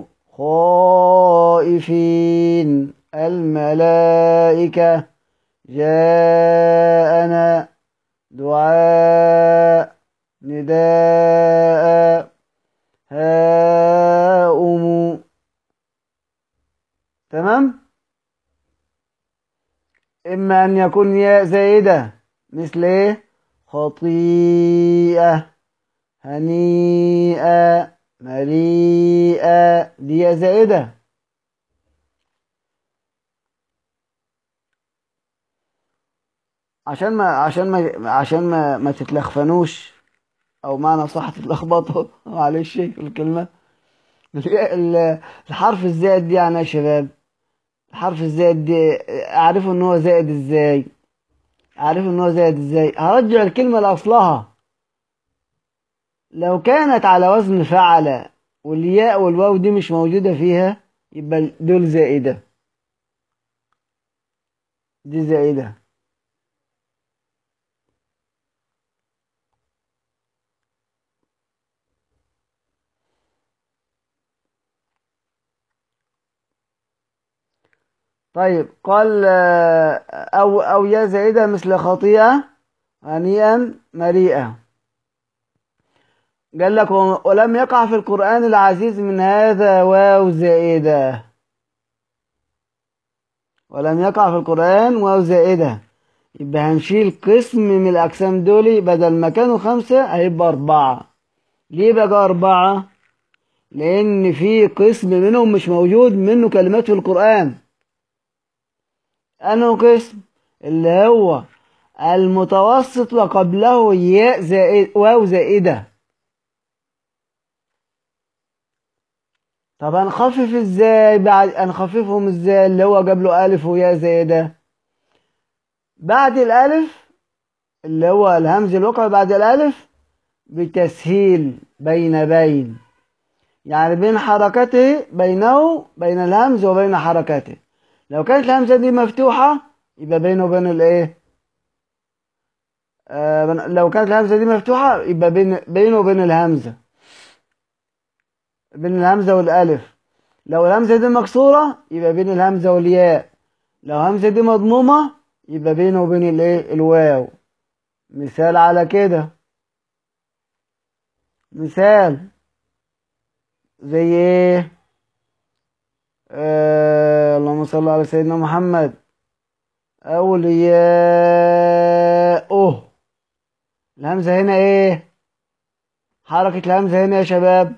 خائفين الملائكة جاءنا دعاء نداء هاؤم تمام إما أن يكون ياء زائدة مثل إيه خطيئة هنيئة مليئة دي ياء زائدة عشان ما عشان ما عشان ما ما تتلخفنوش او معنى صح تتلخبطوا معلش في الكلمه الحرف الزائد دي يعني يا شباب الحرف الزائد دي اعرفه ان هو زائد ازاي اعرفه ان هو زائد ازاي هرجع الكلمه لاصلها لو كانت على وزن فعل والياء والواو دي مش موجوده فيها يبقى دول زائده دي زائده طيب قال أو أو يا زائدة مثل خطيئة هنيئا مريئة قال لك ولم يقع في القرآن العزيز من هذا واو زائدة ولم يقع في القرآن واو زائدة يبقى هنشيل قسم من الأقسام دول بدل ما كانوا خمسة هيبقى أربعة ليه بقى أربعة؟ لأن في قسم منهم مش موجود منه كلمات في القرآن أنه قسم اللي هو المتوسط وقبله ياء زائد واو زائدة طب هنخفف ازاي بعد هنخففهم ازاي اللي هو جاب له ألف وياء زائدة بعد الألف اللي هو الهمز الوقع بعد الألف بتسهيل بين بين يعني بين حركته بينه بين الهمز وبين حركته لو كانت الهمزة دي مفتوحة يبقى بينه وبين الايه آه لو كانت الهمزة دي مفتوحة يبقى بين بينه وبين الهمزة بين الهمزة والألف لو الهمزة دي مكسورة يبقى بين الهمزة والياء لو الهمزة دي مضمومة يبقى بينه وبين الايه الواو مثال على كده مثال زي ايه آه اللهم صل على سيدنا محمد أولياؤه الهمزة هنا ايه حركة الهمزة هنا يا شباب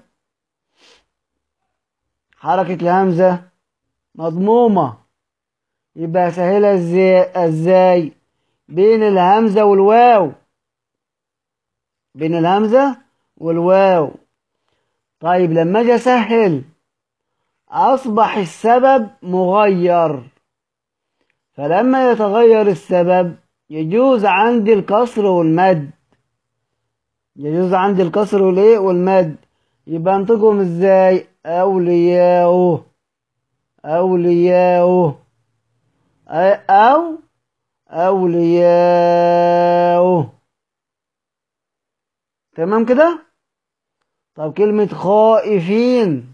حركة الهمزة مضمومة يبقى سهلة ازاي ازاي بين الهمزة والواو بين الهمزة والواو طيب لما اجي اسهل اصبح السبب مغير فلما يتغير السبب يجوز عندي الكسر والمد يجوز عندي الكسر والايه والمد يبقى انطقهم ازاي اولياؤه اولياؤه او اولياؤه تمام كده طب كلمة خائفين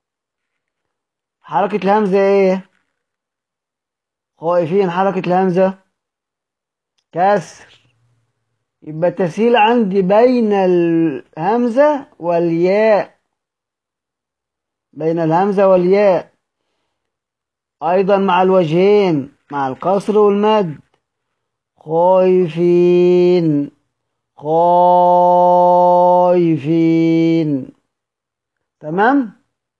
حركة الهمزة ايه خائفين حركة الهمزة كسر يبقى التسهيل عندي بين الهمزة والياء بين الهمزة والياء أيضا مع الوجهين مع القصر والمد خايفين خايفين تمام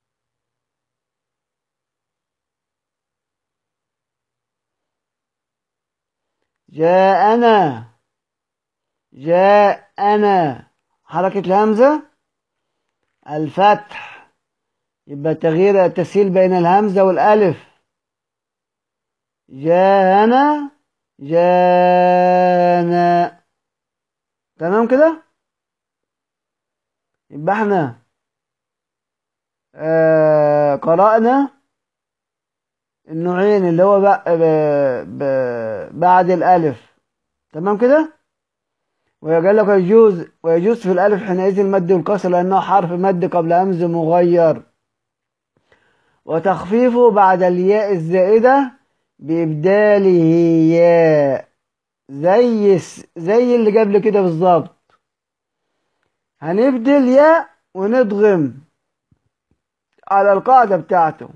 جاءنا جاءنا حركة الهمزة الفتح يبقى تغيير التسهيل بين الهمزة والألف جاءنا جاءنا تمام كده يبقى احنا آه قرأنا النوعين اللي هو بقى ب... ب... بعد الألف تمام كده وقال لك يجوز ويجوز في الألف حينئذ المد والكسر لأنه حرف مد قبل همز مغير وتخفيفه بعد الياء الزائدة بإبداله ياء زي زي اللي قبل كده بالظبط هنبدل ياء وندغم على القاعدة بتاعته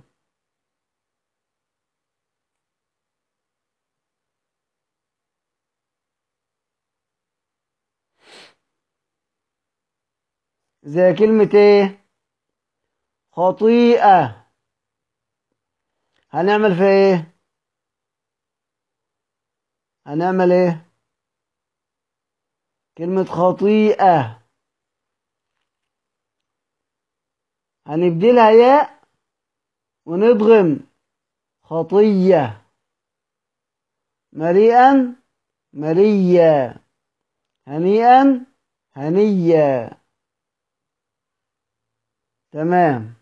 زي كلمة ايه خطيئة هنعمل في ايه هنعمل ايه كلمة خطيئة هنبدلها ياء وندغم خطية مريئا مريا هنيئا هنيا تمام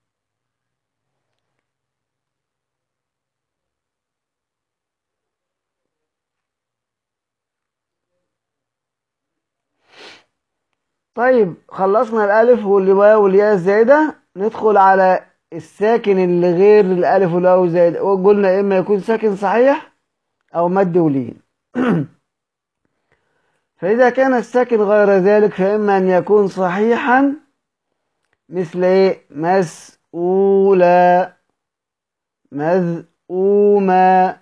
طيب خلصنا الألف والواو والياء الزائدة ندخل على الساكن اللي غير الألف والواو الزائدة وقلنا إما يكون ساكن صحيح أو مد ولين فإذا كان الساكن غير ذلك فإما أن يكون صحيحا مثل إيه مسؤولا مذءوما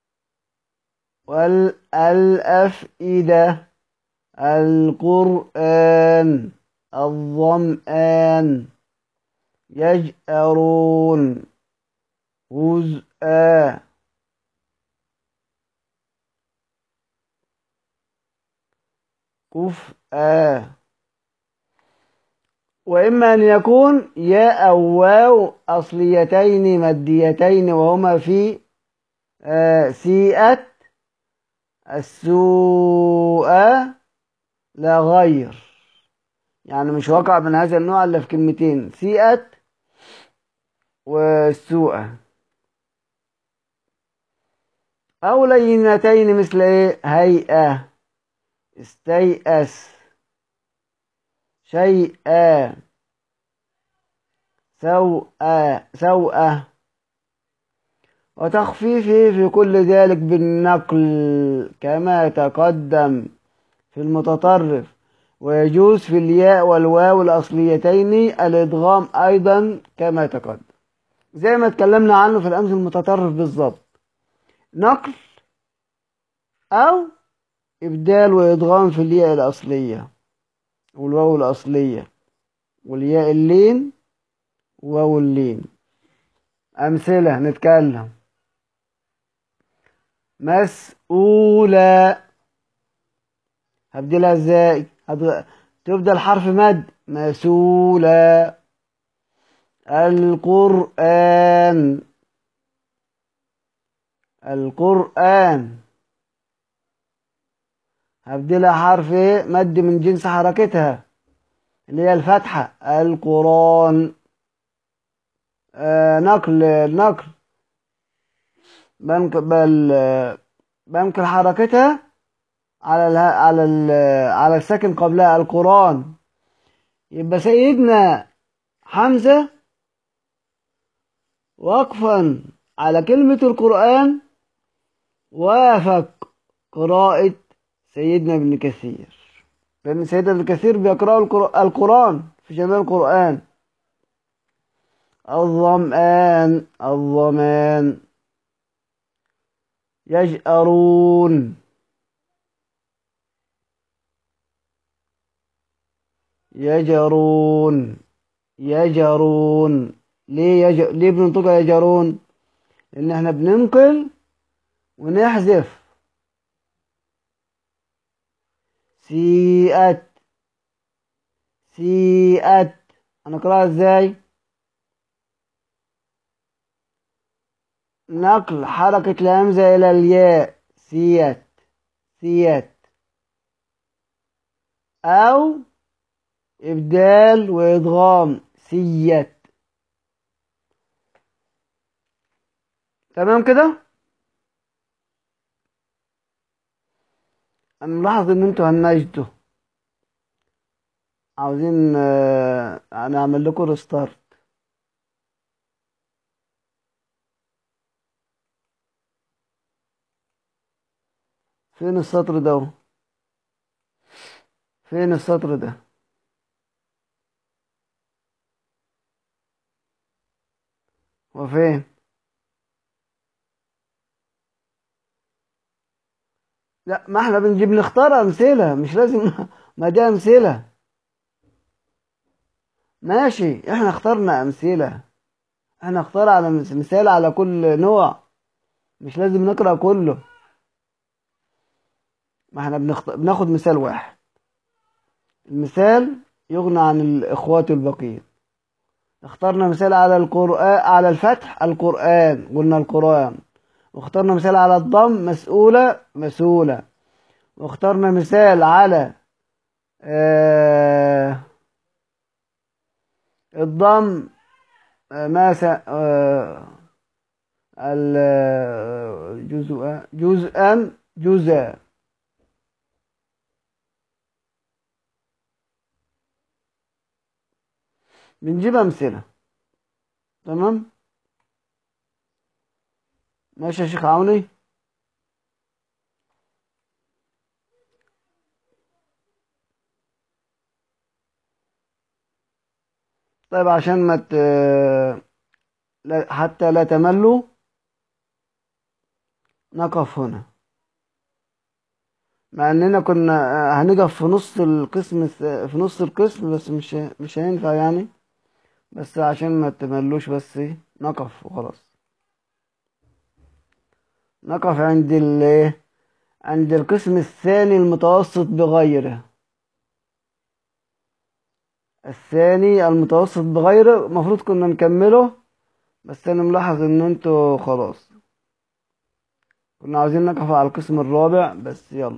والأفئدة القرآن الظمآن يجأرون هزءا كفءا وإما أن يكون ياء أو واو أصليتين ماديتين وهما في آه سيئة السوء لا غير يعني مش واقع من هذا النوع إلا في كلمتين سيئة والسوء أو لينتين مثل إيه هيئة استيأس شيئا سوء سوء وتخفيفه في كل ذلك بالنقل كما تقدم في المتطرف ويجوز في الياء والواو الأصليتين الإدغام أيضا كما تقدم زي ما اتكلمنا عنه في الأمس المتطرف بالظبط نقل أو إبدال وإدغام في الياء الأصلية والواو الأصلية والياء اللين وواو اللين أمثلة نتكلم مسؤولة هبدلها ازاي هبدل... تبدل حرف مد مسؤولة القرآن القرآن هبدلها حرف ايه مد من جنس حركتها اللي هي الفتحة القرآن آه نقل نقل بنك بل بنقل حركتها على ال على ال على الساكن قبلها القرآن يبقى سيدنا حمزة وقفا على كلمة القرآن وافق قراءة سيدنا ابن كثير لأن سيدنا ابن كثير بيقرأ القرآن في جميع القرآن الظمآن الظمان يجأرون يجرون يجرون ليه يج... ليه بننطقها يجرون لان احنا بننقل ونحذف سيئت سيئت هنقراها ازاي نقل حركة الهمزة إلى الياء سيت سيت أو إبدال وإدغام سيت تمام كده أنا ملاحظ إن أنتوا هنجتوا عاوزين آه، نعمل لكم ريستارت فين السطر ده اهو؟ فين السطر ده وفين لا ما احنا بنجيب نختار امثله مش لازم ما دي امثله ماشي احنا اخترنا امثله احنا اختار على مس- مثال على كل نوع مش لازم نقرا كله ما احنا بنخت... بناخد مثال واحد المثال يغنى عن الاخوات الباقيين اخترنا مثال على القرآن على الفتح القرآن قلنا القرآن واخترنا مثال على الضم مسؤولة مسؤولة واخترنا مثال على آه الضم آه ما س... آه الجزء جزءا جزءا بنجيب أمثلة تمام ماشي يا شيخ عوني طيب عشان ما ت... لا- حتى لا تملوا نقف هنا مع اننا كنا آه، هنقف في نص القسم الث- في نص القسم بس مش مش هينفع يعني بس عشان ما تملوش بس إيه، نقف وخلاص نقف عند ال عند القسم الثاني المتوسط بغيره الثاني المتوسط بغيره المفروض كنا نكمله بس انا ملاحظ ان انتوا خلاص كنا عاوزين نقف على القسم الرابع بس يلا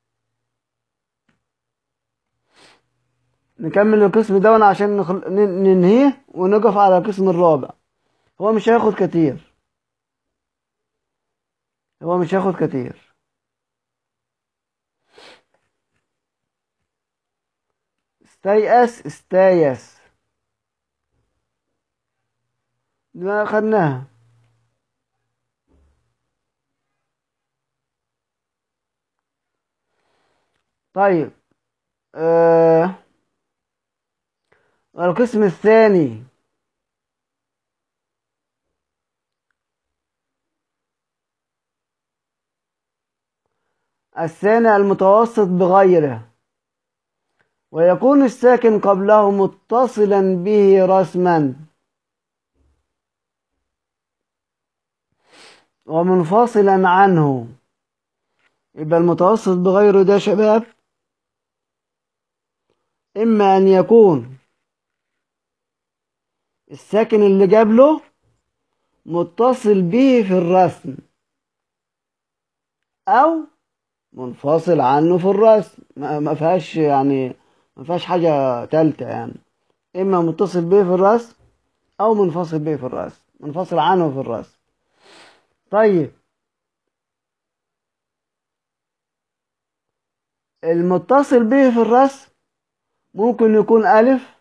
نكمل القسم ده وانا عشان نخل... ن- ننهيه ونقف على القسم الرابع هو مش هياخد كتير هو مش هياخد كتير استيأس استايس دي ما أخدناها طيب آه القسم الثاني الثاني المتوسط بغيره ويكون الساكن قبله متصلا به رسما ومنفصلا عنه يبقى المتوسط بغيره ده شباب إما أن يكون الساكن اللي جاب له متصل به في الرسم أو منفصل عنه في الرسم ما ما فيهاش يعني ما فيهاش حاجة تالتة يعني إما متصل به في الرسم أو منفصل به في الرسم منفصل عنه في الرسم طيب المتصل به في الرسم ممكن يكون ألف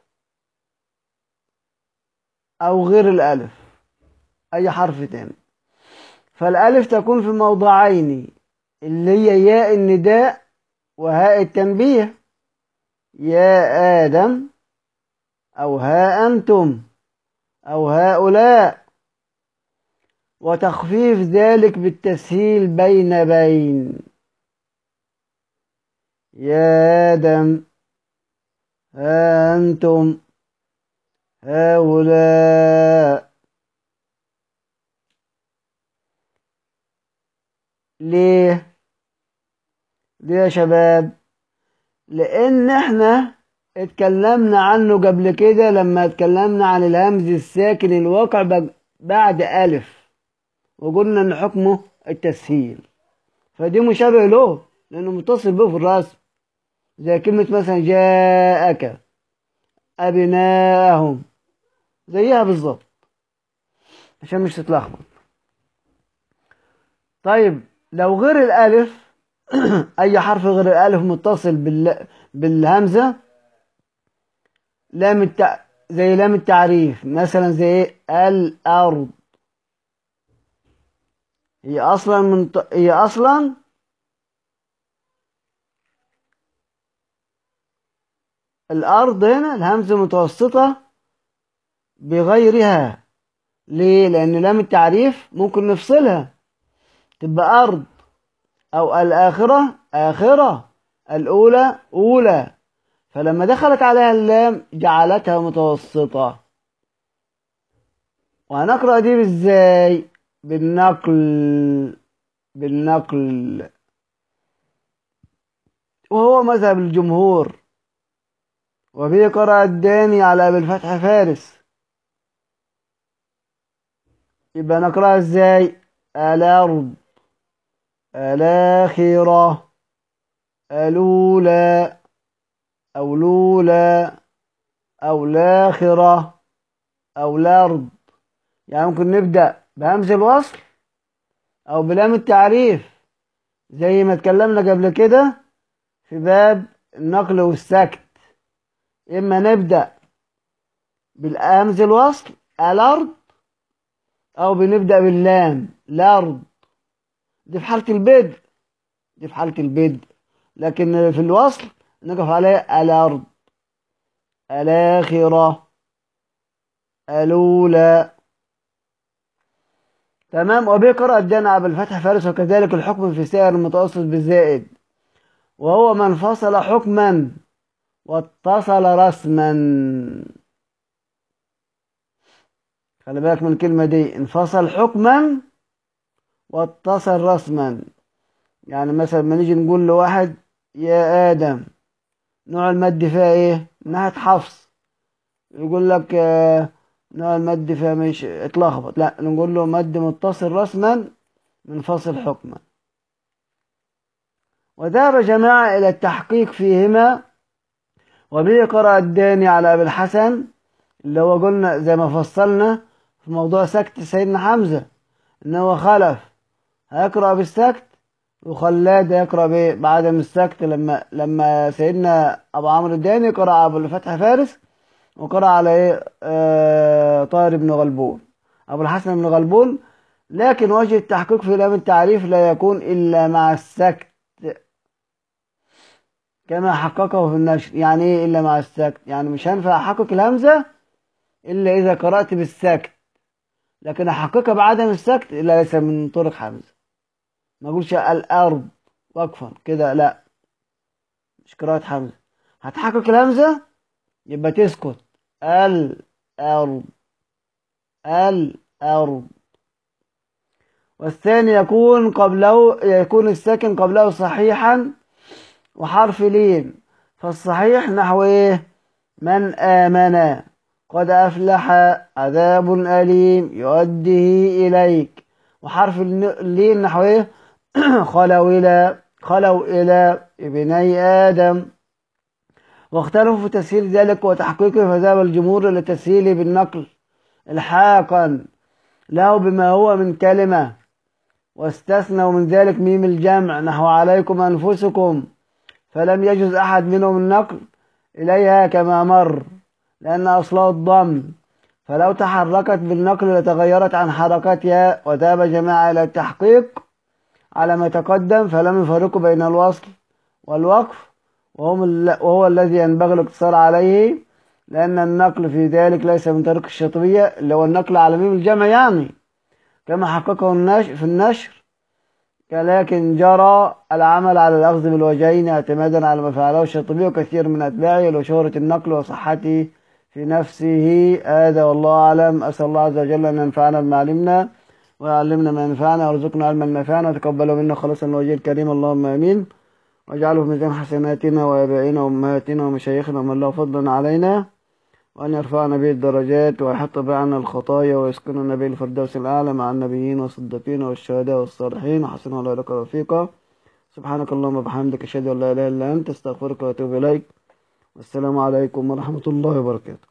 أو غير الألف أي حرف تاني فالألف تكون في موضعين اللي هي ياء النداء وهاء التنبيه يا آدم أو ها أنتم أو هؤلاء وتخفيف ذلك بالتسهيل بين بين يا آدم ها أنتم هؤلاء ليه ليه يا شباب لان احنا اتكلمنا عنه قبل كده لما اتكلمنا عن الهمز الساكن الواقع ب- بعد الف وقلنا ان حكمه التسهيل فدي مشابه له لانه متصل به في الرسم زي كلمة مثلا جاءك أبناءهم زيها بالظبط عشان مش تتلخبط طيب لو غير الألف أي حرف غير الألف متصل بال... بالهمزة لام التع... زي لام التعريف مثلا زي إيه؟ الأرض هي أصلا من... هي أصلا الأرض هنا الهمزة متوسطة بغيرها ليه؟ لأن لام التعريف ممكن نفصلها تبقى أرض أو الآخرة آخرة الأولى أولى فلما دخلت عليها اللام جعلتها متوسطة وهنقرأ دي ازاي بالنقل بالنقل وهو مذهب الجمهور وبه قرأ الداني على أبي الفتح فارس يبقى نقرأها ازاي الأرض الآخرة الأولى أو الأولى أو الآخرة أو الأرض يعني ممكن نبدأ بهمز الوصل أو بلام التعريف زي ما اتكلمنا قبل كده في باب النقل والسكت إما نبدأ بالهمز الوصل الأرض أو بنبدأ باللام الأرض دي في حالة البدء دي في حالة البدء لكن في الوصل نقف عليه الأرض الآخرة الأولى تمام وبيقرأ الدنا بالفتح فارس وكذلك الحكم في سائر المتوسط بالزائد وهو من فصل حكما واتصل رسما خلي بالك من الكلمة دي انفصل حكما واتصل رسما يعني مثلا ما نيجي نقول لواحد يا آدم نوع المد فيها ايه نهت حفص يقول لك آه، نوع المد فيها مش اتلخبط لا نقول له مد متصل رسما منفصل حكما وذهب جماعة إلى التحقيق فيهما وبه قرأ الداني على أبي الحسن اللي هو قلنا زي ما فصلنا في موضوع سكت سيدنا حمزة إن هو خلف هيقرأ بالسكت وخلاد يقرأ بإيه؟ بعدم السكت لما لما سيدنا أبو عمرو الداني قرأ أبو الفتح فارس وقرأ على إيه آه طاهر بن غلبون أبو الحسن بن غلبون لكن وجه التحقيق في لام التعريف لا يكون إلا مع السكت كما حققه في النشر يعني ايه الا مع السكت يعني مش هينفع احقق الهمزه الا اذا قرات بالسكت لكن احققها بعدم السكت الا ليس من طرق حمزه ما اقولش الارض وقفا كده لا مش قراءه حمزه هتحقق الهمزه يبقى تسكت الارض الارض والثاني يكون قبله يكون الساكن قبله صحيحا وحرف لين فالصحيح نحو ايه من آمن قد أفلح عذاب أليم يؤديه إليك وحرف اللين نحو ايه خلوا إلى خلوا إلى ابني آدم واختلفوا في تسهيل ذلك وتحقيقه فذهب الجمهور إلى تسهيله بالنقل الحاقا له بما هو من كلمة واستثنوا من ذلك ميم الجمع نحو عليكم أنفسكم فلم يجوز أحد منهم النقل إليها كما مر لأن أصله الضم فلو تحركت بالنقل لتغيرت عن حركتها وذهب جماعة إلى التحقيق على ما تقدم فلم يفرقوا بين الوصل والوقف وهم وهو الذي ينبغي الاقتصار عليه لأن النقل في ذلك ليس من طريق الشاطبية اللي هو النقل على ميم الجمع يعني كما حققه النشر في النشر لكن جرى العمل على الأخذ بالوجهين اعتمادا على ما فعله الشاطبي وكثير من أتباعه لشهرة النقل وصحته في نفسه هذا والله أعلم أسأل الله عز وجل أن ينفعنا بما علمنا ويعلمنا ما ينفعنا ويرزقنا علما نافعا وتقبله منا خلاصا الوجه الكريم اللهم آمين واجعله في ميزان حسناتنا وآبائنا وأمهاتنا ومشايخنا ومن له فضل علينا وأن يرفعنا به الدرجات ويحط به عنا الخطايا ويسكننا به الفردوس الأعلى مع النبيين والصديقين والشهداء والصالحين وحسن أولئك رفيقا سبحانك اللهم وبحمدك أشهد أن لا إله إلا أنت أستغفرك وأتوب إليك والسلام عليكم ورحمة الله وبركاته